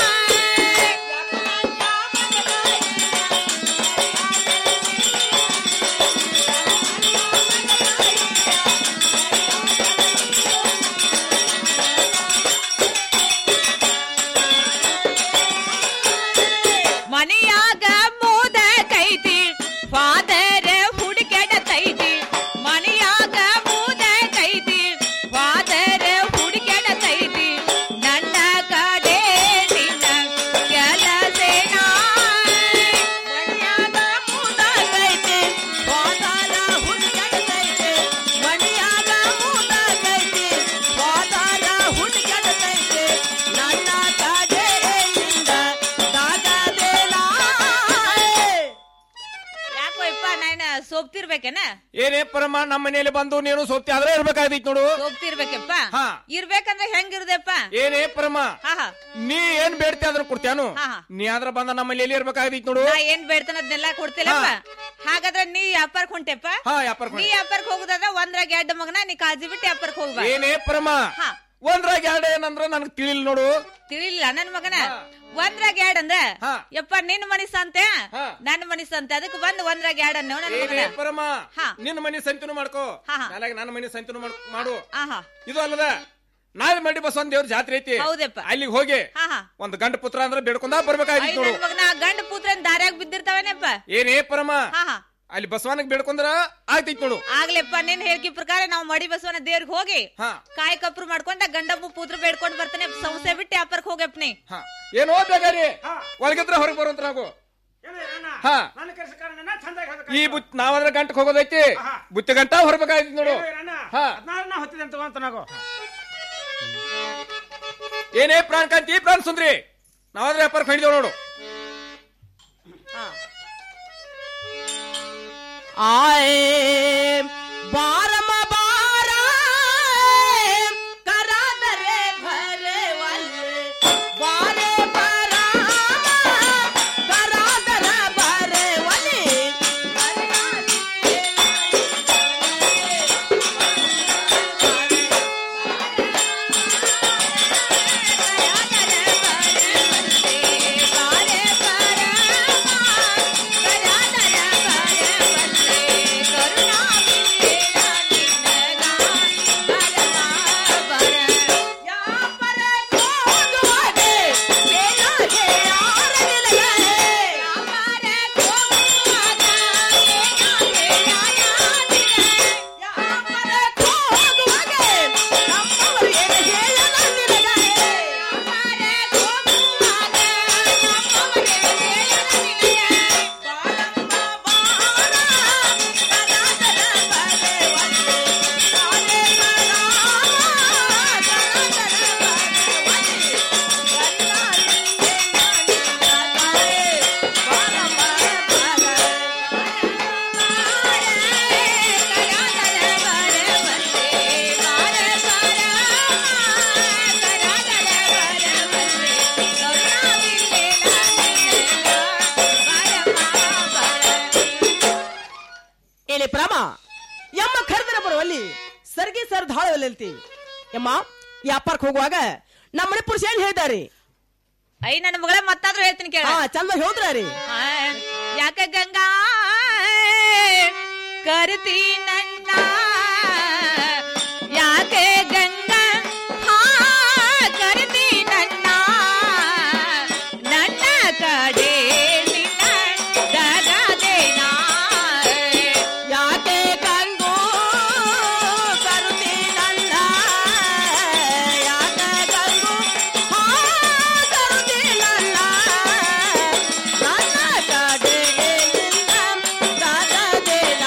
ಮನೆಯಾಗ ಮೋದ ಕೈತಿ ಫಾದರ್ ಹುಡುಕೆಡತೈತಿ ಮನೆಯಾಗ ಮೋದ ಕೈತಿ ಫಾದರ್ ಹುಡುಕೆಡತೈತಿ ನನ್ನ ಕಡೆ ನಿನ್ನ ಕೆಲಸೇನ ಮನೆಯಾಗ ಮೋದ ಕೈತಿ ಫಾದರ್ ಹುಡುಕೆಡತೈತಿ ಮನೆಯಾಗ ಮೋದ ಕೈತಿ ಫಾದರ್ ಹುಡುಕೆಡತೈತಿ ನನ್ನ ಕಡೆ ನಿನ್ನ ಯಾಕೋ ಇಪ್ಪ ನಾನು ಸೋಪ್ತಿರ್ಬೇಕೇನ ಏನೇ ಪರಮ ನಮ್ಮ ಮನೆಯಲ್ಲಿ ಬಂದು ನೀನು ಸೋಪ್ತಿ ಆದ್ರೆ ಇರ್ಬೇಕಾಗ್ತೈತಿ ನೋಡು ಸೋಪ್ತಿರ್ಬೇಕಪ್ಪ ಹಾ. ಇರ್ಬೇಕಂದ್ರೆ ಹೆಂಗಿರ್ದಪ್ಪ ಏನೇ ಪರಮ ಹಾ ಹಾ ನೀ ಏನ್ ಬೇಡ್ತಿ ಆದ್ರೂ ಕೊಡ್ತ್ಯಾನು ಹಾ, ಹಾ. ನೀ ಆದ್ರ ಬಂದ ನಮ್ಮ ಮನೆಯಲ್ಲಿ ಇರ್ಬೇಕಾಗ್ತೈತಿ ನೋಡು ನಾ ಏನ್ ಬೇಡ್ತಾನ ಅದನ್ನೆಲ್ಲ ಕೊಡ್ತಿಲ್ಲಪ್ಪ ಹಾಗಾದ್ರೆ ನೀ ವ್ಯಾಪಾರಕ್ ಹೊಂಟೆಪ್ಪ ಹಾ ವ್ಯಾಪಾರ ನೀ ವ್ಯಾಪಾರಕ್ ಹೋಗುದಾದ್ರೆ ಒಂದ್ರಾಗ ಎರಡು ಮಗನ ನೀ ಕಾಳಜಿ ಬಿಟ್ಟು ವ್ಯಾಪಾರಕ್ ಹೋಗ್ಬಾ ಏನೇ ಪರಮ ಹಾ. ಒಂದ್ರಾಗ ಎರಡು ಏನಂದ್ರ ನನಗ್ ತಿಳಿಲ್ ನೋಡು ತಿಳಿಲಿಲ್ಲ ನನ್ ಮಗನ ಒಂದ್ರಾಗ ಎರಡ್ ಅಂದ್ರ ಯಪ್ಪ ನಿನ್ ಮನಿ ಸಂತೆ ನನ್ನ ಮನಿ ಸಂತೆ ಅದಕ್ಕೆ ಬಂದ್ ಒಂದ್ರಾಗ ಎರಡ್ ಅನ್ನೋ ನನ್ ಏನೇ ಮಗನ ಪರಮ ಹಾ. ನಿನ್ನ ಮನೆ ಸಂತಿನೂ ಮಾಡ್ಕೋ ಹಾ, ಹಾ. ನಾಳೆಗೆ ನನ್ನ ಮನೆ ಸಂತಿನೂ ಮಾಡ್- ಮಾಡು ಆಹಾ ಇದು ಅಲ್ಲದ ನಾಳೆ ಮಡಿ ಬಸವನ್ ದೇವ್ರ ಜಾತ್ರೆ ಐತಿ ಹೌದಪ್ಪ. ಅಲ್ಲಿಗೆ ಹೋಗಿ ಹಾ ಹಾ ಒಂದ್ ಗಂಡ ಪುತ್ರ ಅಂದ್ರೆ ಬೇಡ್ಕೊಂಡ ಬರ್ಬೇಕಾಗಿತ್ತು ಐದ್ ನೋಡು ನನ್ ಮಗನ ಗಂಡ ಪುತ್ರನ್ ದಾರ್ಯಾಗ ಬಿದ್ದಿರ್ತಾವನೇಪ್ಪ ಏನೇ ಪರಮ ಹಾ ಹಾ ಅಲ್ಲಿ ಬಸವನಿಗೆ ಬೇಡ್ಕೊಂಡ್ರ ಆಗ್ತೈತಿ ನೋಡು ಆಗ್ಲೆಪ್ಪ ನಿನ್ ಹೇಳಿಕೆ ಪ್ರಕಾರ ನಾವು ಮಡಿ ಬಸವನ ದೇವ್ರಿಗೆ ಹೋಗಿ ಹಾ. ಕಾಯಿ ಕಪ್ರು ಮಾಡ್ಕೊಂಡ ಗಂಡಮ್ಮ ಪುತ್ರ ಬೇಡ್ಕೊಂಡ್ ಬರ್ತಾನೆ ಸಂಸ್ಥೆ ಬಿಟ್ಟು ವ್ಯಾಪಾರಕ್ ಹೋಗಪ್ಪ ನೀ ಹಾ ಏನೋ ಬೇಕಾರಿ ಒಳಗಿದ್ರೆ ಹೊರಗೆ ಬರುವಂತ ನಾವು ಹಾ ನನ್ನ ಕೆಲಸ ಕಾರಣ ಚಂದ ಈ ಬುತ್ ನಾವಾದ್ರೆ ಗಂಟಕ್ಕೆ ಹೋಗೋದೈತಿ ಬುತ್ತಿ ಗಂಟ ಹೊರಬೇಕಾಯ್ತು ನೋಡು ಹಾ ಹದಿನಾರನ ಹೊತ್ತಿದೆ ಅಂತ ತಗೊಂತ ನಾವು ಏನೇ ಪ್ರಾಣಕಾಂತಿ ಪ್ರಾಣ ಸುಂದ್ರಿ ನಾವಾದ್ರೆ ವ್ಯಾಪಾರ ಕಂಡಿದ್ದೇವೆ ನೋಡು ಆಯೇ ಬಾರಮ ಬಾರ ಕರಾದರೆ ಭರೆ ವಲ್ಲೆ ಬಾರೆ ಬರ ಕರಾದರ ಭರೆ ವಲೆ ಕರಿಯ ಸರ್ ಧಾಳವಲ್ಲಿ ಯಮ್ಮ ವ್ಯಾಪಾರಕ್ಕೆ ಹೋಗುವಾಗ ನಮ್ಮ ಮನೆ ಪುರುಷ ಏನ್ ಹೇಳಿದಾರಿ ಐ ನನ್ನ ಮಗಳ ಮತ್ತಾದ್ರೂ ಹೇಳ್ತೀನಿ ಕೇಳ ಹಾ ಚಂದ ಹೋದ್ರಿ ಯಾಕ ಗಂಗಾ ಕರ್ತಿ ನನ್ನ ಯಾಕೆ ಗಂಗಾ ಹಾ ಕರ್ತಿ ನನ್ನ ನನ್ನ ಕಡೆ ನಿನ್ನ ದಗದೇನ ಯಾಕೆ ಗಂಗೋ ಕರುತಿ ನನ್ನ ಯಾಕೆ ಗಂಗೋ ಹಾ ಕರುತಿ ನನ್ನ ನನ್ನ ಕಡೆಯಿಂದ ದಾದದೇನ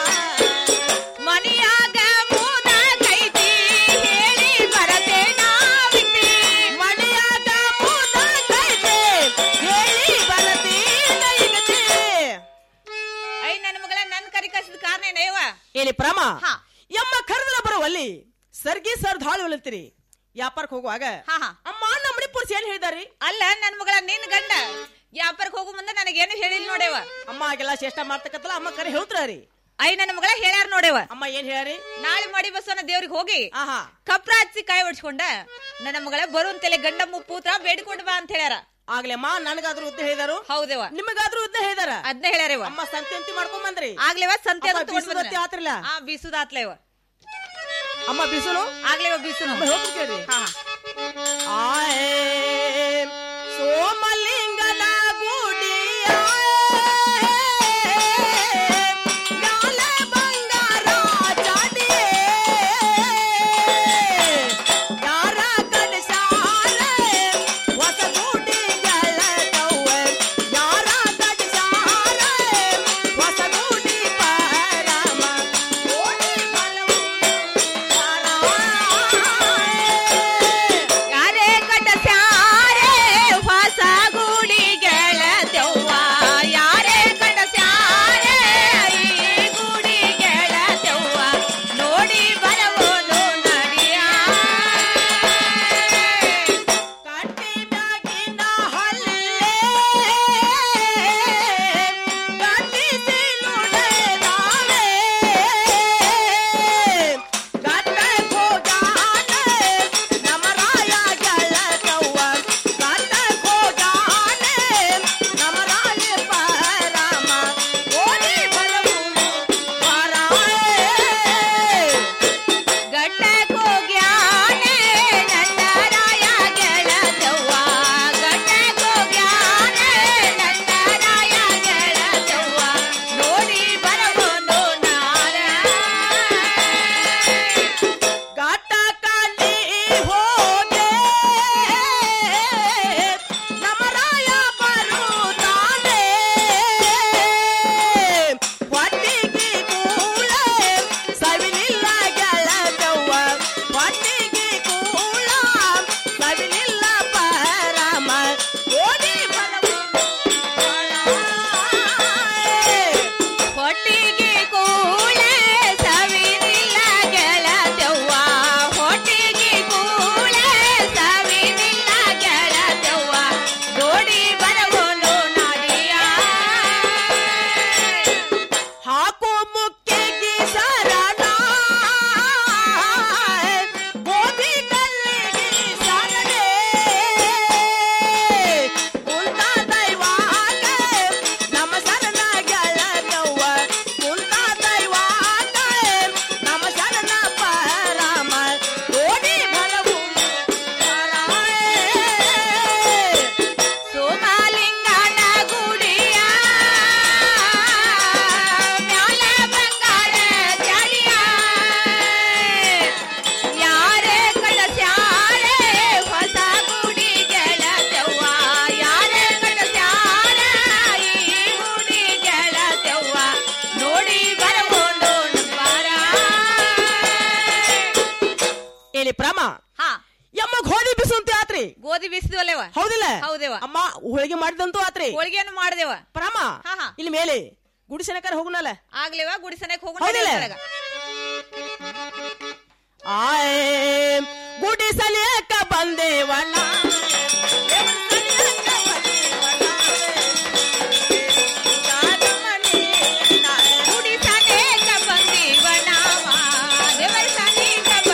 ಮನಿಯಾಗ ಮೂನ ಕೈತಿ ಹೇಳಿ ಬರತೇನ ವಿತಿ ಮನೆಯಾಗ ಮೂನ ಕೈತೆ ಹೇಳಿ ಬರತೀನ ಈಗತಿ ಐ ನನ್ನ ಮಗಳ ನನ್ ಕರಿ ಕಳ್ಸಿದ ಕಾರಣ ಏನಯ್ಯವ ಏನಿ ಪ್ರಮ ಯಮ್ಮ ಕರೆದ್ರ ಬರುವಲ್ಲಿ ಸರ್ಗಿ ಸರ್ ಧಾಳು ಹೊಲತ್ತೀರಿ ವ್ಯಾಪಾರಕ್ಕೆ ಹೋಗುವಾಗ ಅಮ್ಮ ನಮ್ಮ ಮನೆ ಪುರುಷ ಏನ್ ಹೇಳಿದಾರಿ ಅಲ್ಲ ನನ್ ಮಗಳ ನಿನ್ ಗಂಡ ವ್ಯಾಪಾರಕ್ಕೆ ಹೋಗು ಮುಂದೆ ನನಗೇನು ಹೇಳಿಲ್ಲ ನೋಡೇವ ಅಮ್ಮ ಆಗೆಲ್ಲ ಚೇಷ್ಟ ಮಾಡ್ತಕ್ಕತ್ತಲ್ಲ ಅಮ್ಮ ಕರೆ ಹೇಳ್ತಾರಿ ಐ ನನ್ನ ಮಗಳ ಹೇಳ್ಯಾರ ನೋಡೇವ ಅಮ್ಮ ಏನ್ ಹೇಳ್ಯಾರಿ ನಾಳೆ ಮಾಡಿ ಬಸವನ ದೇವ್ರಿಗೆ ಹೋಗಿ ಕಪ್ರ ಹಚ್ಚಿ ಕಾಯಿ ಹೊಡ್ಸ್ಕೊಂಡ ನನ್ನ ಮಗಳ ಬರುವಂತೆಲೆ ಗಂಡ ಮುಪ್ಪೂತ್ರ ಬೇಡಿಕೊಂಡು ಬಾ ಅಂತ ಹೇಳ್ಯಾರ ಆಗ್ಲೇಮ್ಮ ನನಗಾದ್ರೂ ಉದ್ದ ಹೇಳಿದಾರು ಹೌದೇವ ನಿಮಗಾದ್ರೂ ಉದ್ದ ಹೇಳಿದಾರ ಅದ್ನ ಹೇಳ್ಯಾರೇವ ಅಮ್ಮ ಸಂತೆ ಅಂತಿ ಮಾಡ್ಕೊಂಡ್ ಬಂದ್ರಿ ಆಗ್ಲೇವ ಸಂತೆ ಅಮ್ಮ, ಅದು ತಗೊಂಡ್ ಬೀಸುದತ್ತಿ ಬಂದ್ರೆ. ಆತ್ರಲ್ಲ? ಆ ಬೀಸುದಾತ್ಲೇವ ಅಮ್ಮ ಬಿಸುನು ಆಗ್ಲೇವ ಬೀಸುನು ಅಮ್ಮ ಹೇಳ್ತೀನಿ ಕೇಳ್ರಿ ಆಯೇ ಸೋಮಲಿಂಗನ ಗುಡಿಯ ಮ್ಯಾಲ ಬಂಗಾರ ಚಾಟಿಯೇ ಯಾರ ಕಡಸಾರ ಹೊಸ ಗುಡಿ ಗೆಳತವ್ವ ಯಾರ ಕಡಸಾರ ಹೊಸ ಗುಡಿ ಪರಮ ಓಡಿ ಬಲವು ಯಾರೇ ಕಟಸ್ಯಾರೆ ಹೊಸ ಗುಡಿ ಗೆಳತೆವ್ವ ಯಾರೇ ಕಟಸ್ಯಾರೆ ಈ ಗುಡಿ ಗೆಳತೆವ್ವ ನೋಡಿ ಬರಬಹುದು ನಡಿಯ ಕಟ್ಟಿ ಮ್ಯಾಗಿನ ಹಲ್ಲೆ ಕಟ್ಟಿಸಿ ನುಡಿದಾವೆ ಗಟ್ಟಕ್ ಹೋಗಾನೆ ನಮ್ಮ ರಾಯ ಗೆಳತವ್ವ ಗಟ್ಟಕ್ ಹೋಗಾನೆ ನಮ್ಮ ರಾಯ ಪರಮ ಓಡಿ ಬರವು ಗಟ್ಟಕ್ ಹೋಗ್ಯಾನೆ ನನ್ನ ರಾಯ ಗೆಳತೆವ್ವ ಗಟ್ಟಕ್ ಹೋಗ್ಯಾನೆ ನನ್ನ ರಾಯ ಗೆಳತೆವ್ವ ನೋಡಿ ಬರಬಹುದು ನಾರ ಘಟಕಲಿ ಹೋಗೆ ನಮರಾಯ ಬರುತ್ತಾನೆ ಹೊಟ್ಟಿಗೆ ಕೂಳ ಸವಿಲಿಲ್ಲ ಗೆಳತವ್ವ ಹೊಟ್ಟಿಗೆ ಕೂಳ ಸವಿಲಿಲ್ಲ ಪರಮ ಓಡಿ ಬರವು ಹೊಟ್ಟಿಗೆ ಕೂಳೆ ಸವಿನಿಲ್ಲ ಗೆಳತೆವ್ವ ಹೊಟ್ಟಿಗೆ ಕೂಳೆ ಸವಿನಿಲ್ಲ ಗೆಳತೆವ್ವ ನೋಡಿ ಬರವನು ನಾಡಿಯ ಹಾಕು ಮುಕ್ಕಿಗೆ ಸರಣ ಗೋಧಿ ಕಲ್ಲಿಗೆ ಸರಣೆ ಕುಂತ ದೈವಾಗ ನಮ್ಮ ಶರಣ ಗೆಳತವ್ವ ಕುಂತ ದೈವಾಗ ನಮ್ಮ ಶರಣ ಪರಮ ಓಡಿ ಬರವು ಸೋಮಲಿಂಗನ ಗುಡಿಯ ಮ್ಯಾಲ ಬಂಗಾರ ಚಳಿಯ ಯಾರೇ ಕಳಸ್ಯಾರೆ ಹೊಸ ಗುಡಿ ಗೆಳತೆವ್ವ ಯಾರೇ ಕಳಸ್ಯಾರ ಈ ಗುಡಿ ಗೆಳತೆವ್ವ ನೋಡಿ ಬರಬಹುದು ಬಾರ ಏನಿ ಪ್ರಮ ಹಾ ಯಮ್ಮ ಗೋಧಿ ಬಿಸುಂತೆ ಆತ್ರಿ ಗೋಧಿ ಬೀಸಿದ್ವಲ್ಲೇವ ಹೌದಿಲ್ಲ ಹೌದೇವ ಅಮ್ಮ ಹೋಳಿಗೆ ಮಾಡಿದಂತೂ ಆತ್ರಿ ಹೋಳಿಗೆಯನ್ನು ಮಾಡ್ದೇವ ಪ್ರಮ ಇಲ್ಲಿ ಮೇಲೆ ಗುಡಿಸನಕರ ಹೋಗುನಲ್ಲ ಆಗ್ಲೇವ ಗುಡಿಸನಕ್ ಹೋಗೋಣ ಹೌದಿಲ್ಲ? ದೇವಸ್ಥಾನಕ್ಕ. ಆಯೇ ಗುಡಿಸಲೇಕ ಬಂದೇವಣ್ಣ ಗುಡಿಸನೇಕ ಬಂದೀವ ನಾವ ದೇವಸ್ಥಾನೀಕ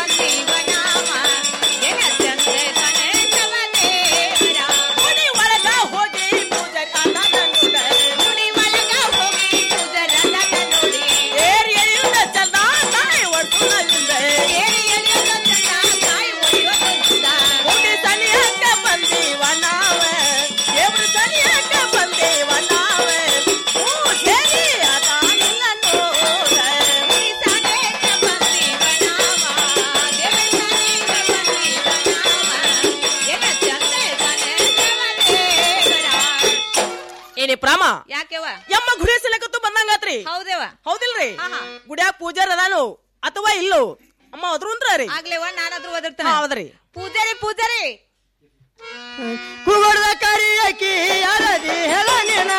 ಆಗಲಿ ಪ್ರಾಮ ಯಾಕೆವ ಯಮ್ಮ ಗುಡಿ ಸಲಕತ್ತು ಬಂದಂಗಾತ್ರಿ ಹೌದೇವ ಹೌದಿಲ್ರಿ ಗುಡಿಯಾಗ ಪೂಜಾರ್ ಅದಾನು ಅಥವಾ ಇಲ್ಲೋ ಅಮ್ಮ ಅದ್ರ ರೀ ಆಗ್ಲೇವ ನಾನಾದ್ರೂ ಒದರ್ತಾನೆ ಹೌದ್ರಿ ಪೂಜಾರಿ ಪೂಜಾರಿ ಕೂಗೊಡ್ದ ಕರಿಯಕಿ ಯಾರದಿ ಹೇಳ ನಿನ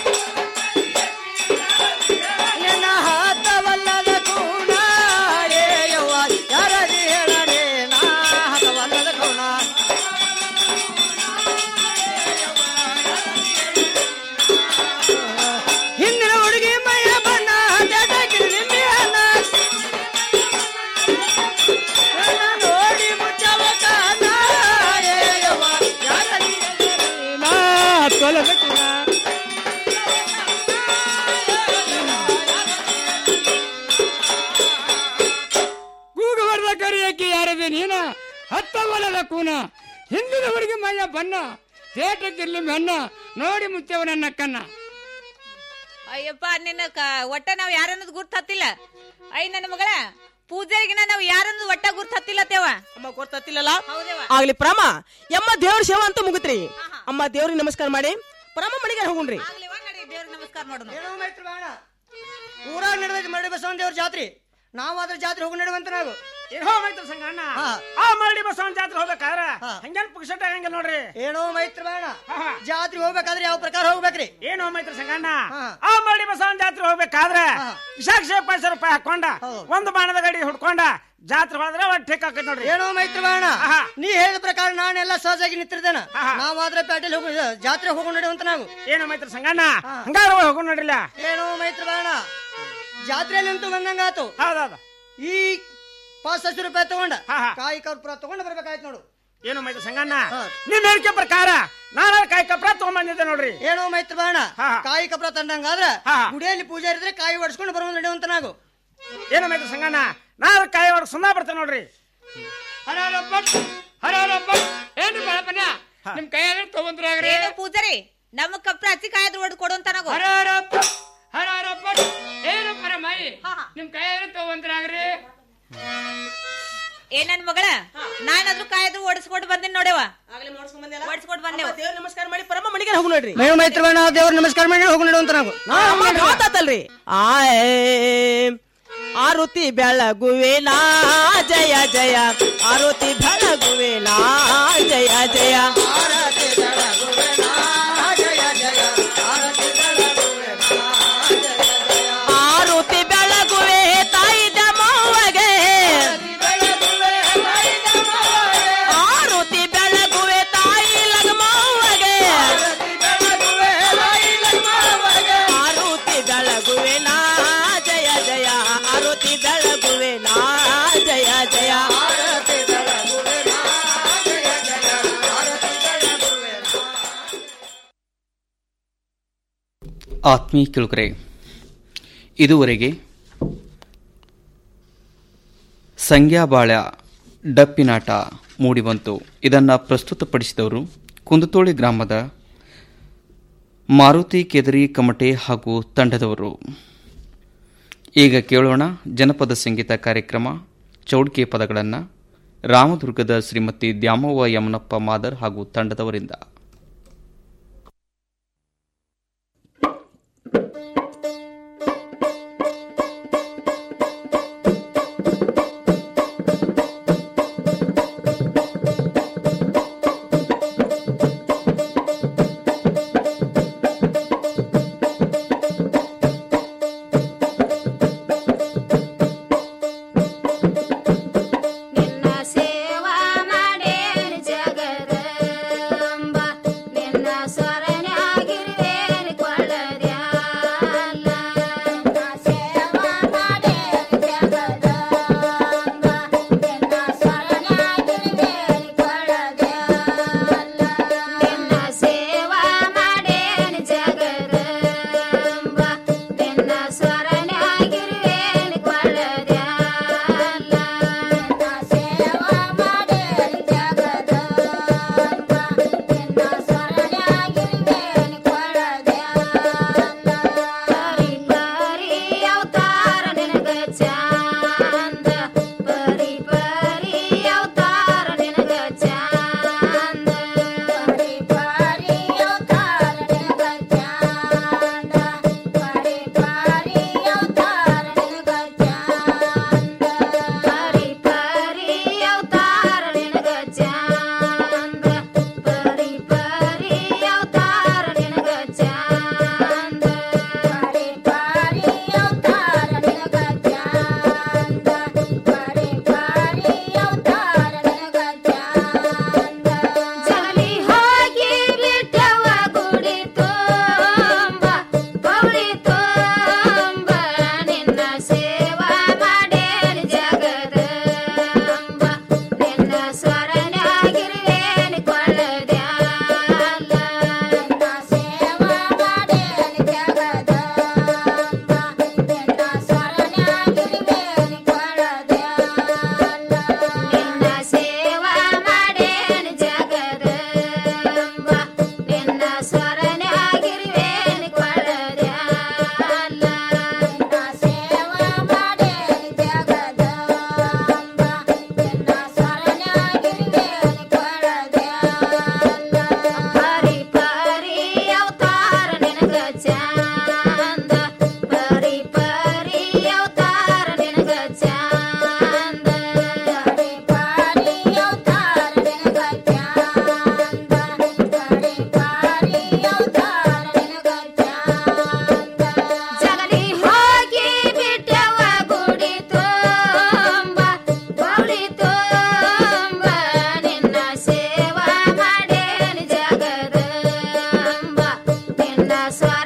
ನಿನ್ನ ಹಾತವಲ್ಲದ ಕೂಣ ಏ ಯವ್ವ ಯಾರದಿ ಹೇಳ ನೇನ ಹಾತವಲ್ಲದ ಕೂಣ ಹಿಂದಿನ ಹುಡುಗಿ ಮೈಯ ಬಣ್ಣ ಕಿರಿಮಿ ಅನ್ನ ನನ್ನ ನೋಡಿ ಮುಚ್ಚವ ಕಾಣ ಏ ಯವ್ವ ಯಾರದಿ ನಾ ತೊಲದ ಕೂಣ ಕೂಗುವರ್ದ ಕರಿಯಕ್ಕೆ ಯಾರದೆ ನೀನ ಹತ್ತವಲದ ಕೂನ ಹಿಂದಿನವರಿಗೆ ಮೈಯ ಬನ್ನ ತೇಟಕ್ಕಿರ್ಲಿ ಮೆನ್ನ ನೋಡಿ ಮುಚ್ಚವ ನನ್ನ ಕನ್ನ ಅಯ್ಯಪ್ಪ ನಿನ್ನ ಕ- ಒಟ್ಟ ನಾವ್ ಯಾರನ್ನೋದು ಗುರ್ತ ಹತ್ತಿಲ್ಲ ಅಯ್ಯ ನನ್ನ ಮಗಳ ಪೂಜಾರಿಗಿನ ನಾವ್ ಯಾರನ್ನೋದು ಒಟ್ಟ ಗುರ್ತ ಹತ್ತಿಲ್ಲ ತೇವ ಅಮ್ಮ ಗೊತ್ತತ್ತಿಲ್ಲಲ್ಲ ಆಗ್ಲಿ ಪ್ರಾಮ ಯಮ್ಮ ದೇವ್ರ ಸೇವಾ ಅಂತ ಮುಗಿತ್ರಿ ಅಮ್ಮ ದೇವ್ರಿಗೆ ನಮಸ್ಕಾರ ಮಾಡಿ ಪ್ರಾಮ ಮಡಿಗೆ ಹೋಗುಣ್ರಿ ನಮಸ್ಕಾರ ಮಾಡೋಣ ಊರಾಗ ನಡೆದೈತಿ ಮರಡಿ ಬಸವನ ದೇವ್ರ ಜಾತ್ರೆ ನಾವು ಅದ್ರ ಜಾತ್ರೆ ಹೋಗಿ ನಡೆಯುವಂತ ನಾವು ಏನೋ ಮೈತ್ರ ಸಂಗಣ್ಣ ಆ ಮರಡಿ ಬಸವನ ಜಾತ್ರೆ ಹೋಗ್ಬೇಕಾದ್ರ ಹಂಗೇನ್ ಪುಕ್ಷಟ ಆಗಂಗಿಲ್ಲ ನೋಡ್ರಿ ಏನೋ ಮೈತ್ರ ಬೇಡ ಜಾತ್ರೆ ಹೋಗ್ಬೇಕಾದ್ರೆ ಯಾವ ಪ್ರಕಾರ ಹೋಗ್ಬೇಕ್ರಿ ಏನೋ ಮೈತ್ರ ಸಂಗಣ್ಣ ಆ ಮರಡಿ ಬಸವನ ಜಾತ್ರೆ ಹೋಗ್ಬೇಕಾದ್ರ ವಿಶಾಖ ಪೈಸೆ ರೂಪಾಯಿ ಹಾಕೊಂಡ ಒಂದು ಬಾಣದ ಗಾಡಿ ಹುಡ್ಕೊಂಡ ಜಾತ್ರೆ ಹೋದ್ರೆ ಒಟ್ಟು ಠೇಕ್ ಹಾಕೈತಿ ನೋಡ್ರಿ ಏನೋ ಮೈತ್ರ ಬೇಡ ನೀ ಹೇಳಿದ ಪ್ರಕಾರ ನಾನೆಲ್ಲ ಸಹಜಾಗಿ ನಿಂತಿರ್ತೇನ ನಾವು ಆದ್ರೆ ಪೇಟೆಲ್ ಹೋಗಿ ಜಾತ್ರೆ ಹೋಗಿ ನಡೆಯುವಂತ ನಾವು ಏನೋ ಮೈತ್ರ ಸಂಗಣ್ಣ ಹಂಗಾರ ಹೋಗೋಣ ನೋಡಿಲ್ಲ ಏನೋ ಮೈತ್ರ ಬೇಡ ಜಾತ್ರೆಯಲ್ಲಿ ಅಂತೂ ಬಂದಂಗಾತು ಹೌದೌದು ಈ ಪಾಸ್ ಹತ್ತು ರೂಪಾಯಿ ತಗೊಂಡ ಕಾಯಿ ಕರ್ಪೂರ ತಗೊಂಡು ಬರ್ಬೇಕಾಯ್ತು ನೋಡು ಏನು ಮೈತ್ರ ಸಂಗಣ್ಣ ನಿಮ್ ಹೇಳಿಕೆ ಪ್ರಕಾರ ನಾನು ಕಾಯಿ ಕಪ್ರ ತಗೊಂಬಂದಿದ್ದೆ ನೋಡ್ರಿ ಏನೋ ಮೈತ್ರ ಬೇಡ ಕಾಯಿ ಕಪ್ರ ತಂದಂಗಾದ್ರ ಗುಡಿಯಲ್ಲಿ ಪೂಜೆ ಇರಿದ್ರೆ ಕಾಯಿ ಹೊಡ್ಸ್ಕೊಂಡು ಬರೋದು ನಡೆಯುವಂತ ನಾವು ಏನು ಮೈತ್ರ ಸಂಗಣ್ಣ ನಾನು ಕಾಯಿ ಹೊಡ್ ಸುಮ್ಮನೆ ಬರ್ತೇನೆ ನೋಡ್ರಿ ಏನು ಬಾಳಪ್ಪನ ನಿಮ್ ಕೈಯಾಗ ತಗೊಂಡ್ರಾಗ್ರಿ ಏನು ಪೂಜಾರಿ ನಮ್ಮ ಕಪ್ರ ಹಚ್ಚಿ ಕಾಯ್ದು ಹೊಡೆದು ಕೊಡು ಅಂತ ನಾವು ಹರರಪ್ಪ ಹರರಪ್ಪ ಏನು ಪರಮೈ ನಿಮ್ ಕೈಯಾಗ ತಗೊಂಡ್ರಾಗ್ರಿ ಏ ನನ್ ಮಗಳ ನಾನಾದ್ರೂ ಕಾಯ್ದು ಓಡಿಸ್ಕೊಂಡು ಬಂದಿನಿ ನೋಡವ ಓಡಿಸ್ಕೊಂಡು ಬಂದೇವ ದೇವ್ರ ನಮಸ್ಕಾರ ಮಾಡಿ ಪರಮ ಮಡಿಗೆ ಹೋಗು ನೋಡ್ರಿ ಮೇವು ಮೈತ್ರ ಬೇಡ ದೇವ್ರ ನಮಸ್ಕಾರ ಮಾಡಿ ಹೋಗಿ ನಡೆಯುವಂತ ನಾವು ಅಮ್ಮ ಮಾತಾತಲ್ರಿ ಆಯ್ ಆರುತಿ ಬೆಳಗುವೆನಾ ಜಯ ಜಯ ಆರುತಿ ಬೆಳಗುವೆನಾ ಜಯ ಜಯ ಆರುತಿ ಬೆಳಗುವೆ ತಾಯಿ ದಮವ್ವಗೆ ಆರುತಿ ಬೆಳಗುವೆ ತಾಯಿ ಲಗಮವ್ವಗೆ ಆರುತಿ ಬೆಳಗುವೆ ನಾ ಜಯ ಜಯ ಆರುತಿ ಬೆಳಗುವೆ ನಾ ಜಯ ಜಯ ಆತ್ಮೀಯ ಕೇಳುಗರೆ ಇದುವರೆಗೆ ಸಂಗ್ಯಾಬಾಳ್ಯ ಡಪ್ಪಿನಾಟ ಮೂಡಿಬಂತು ಇದನ್ನು ಪ್ರಸ್ತುತಪಡಿಸಿದವರು ಕುಂದತೋಳಿ ಗ್ರಾಮದ ಮಾರುತಿ ಕೆದರಿ ಕಮಟೆ ಹಾಗೂ ತಂಡದವರು ಈಗ ಕೇಳೋಣ ಜನಪದ ಸಂಗೀತ ಕಾರ್ಯಕ್ರಮ ಚೌಡ್ಕೆ ಪದಗಳನ್ನು ರಾಮದುರ್ಗದ ಶ್ರೀಮತಿ ದ್ಯಾಮವ್ವ ಯಮನಪ್ಪ ಮಾದರ್ ಹಾಗೂ ತಂಡದವರಿಂದ ನಿನ್ನ ಸೇವಾ ಮಾಡೇನ್ ಜಗದಂಬ ಸ್ವಾಗತ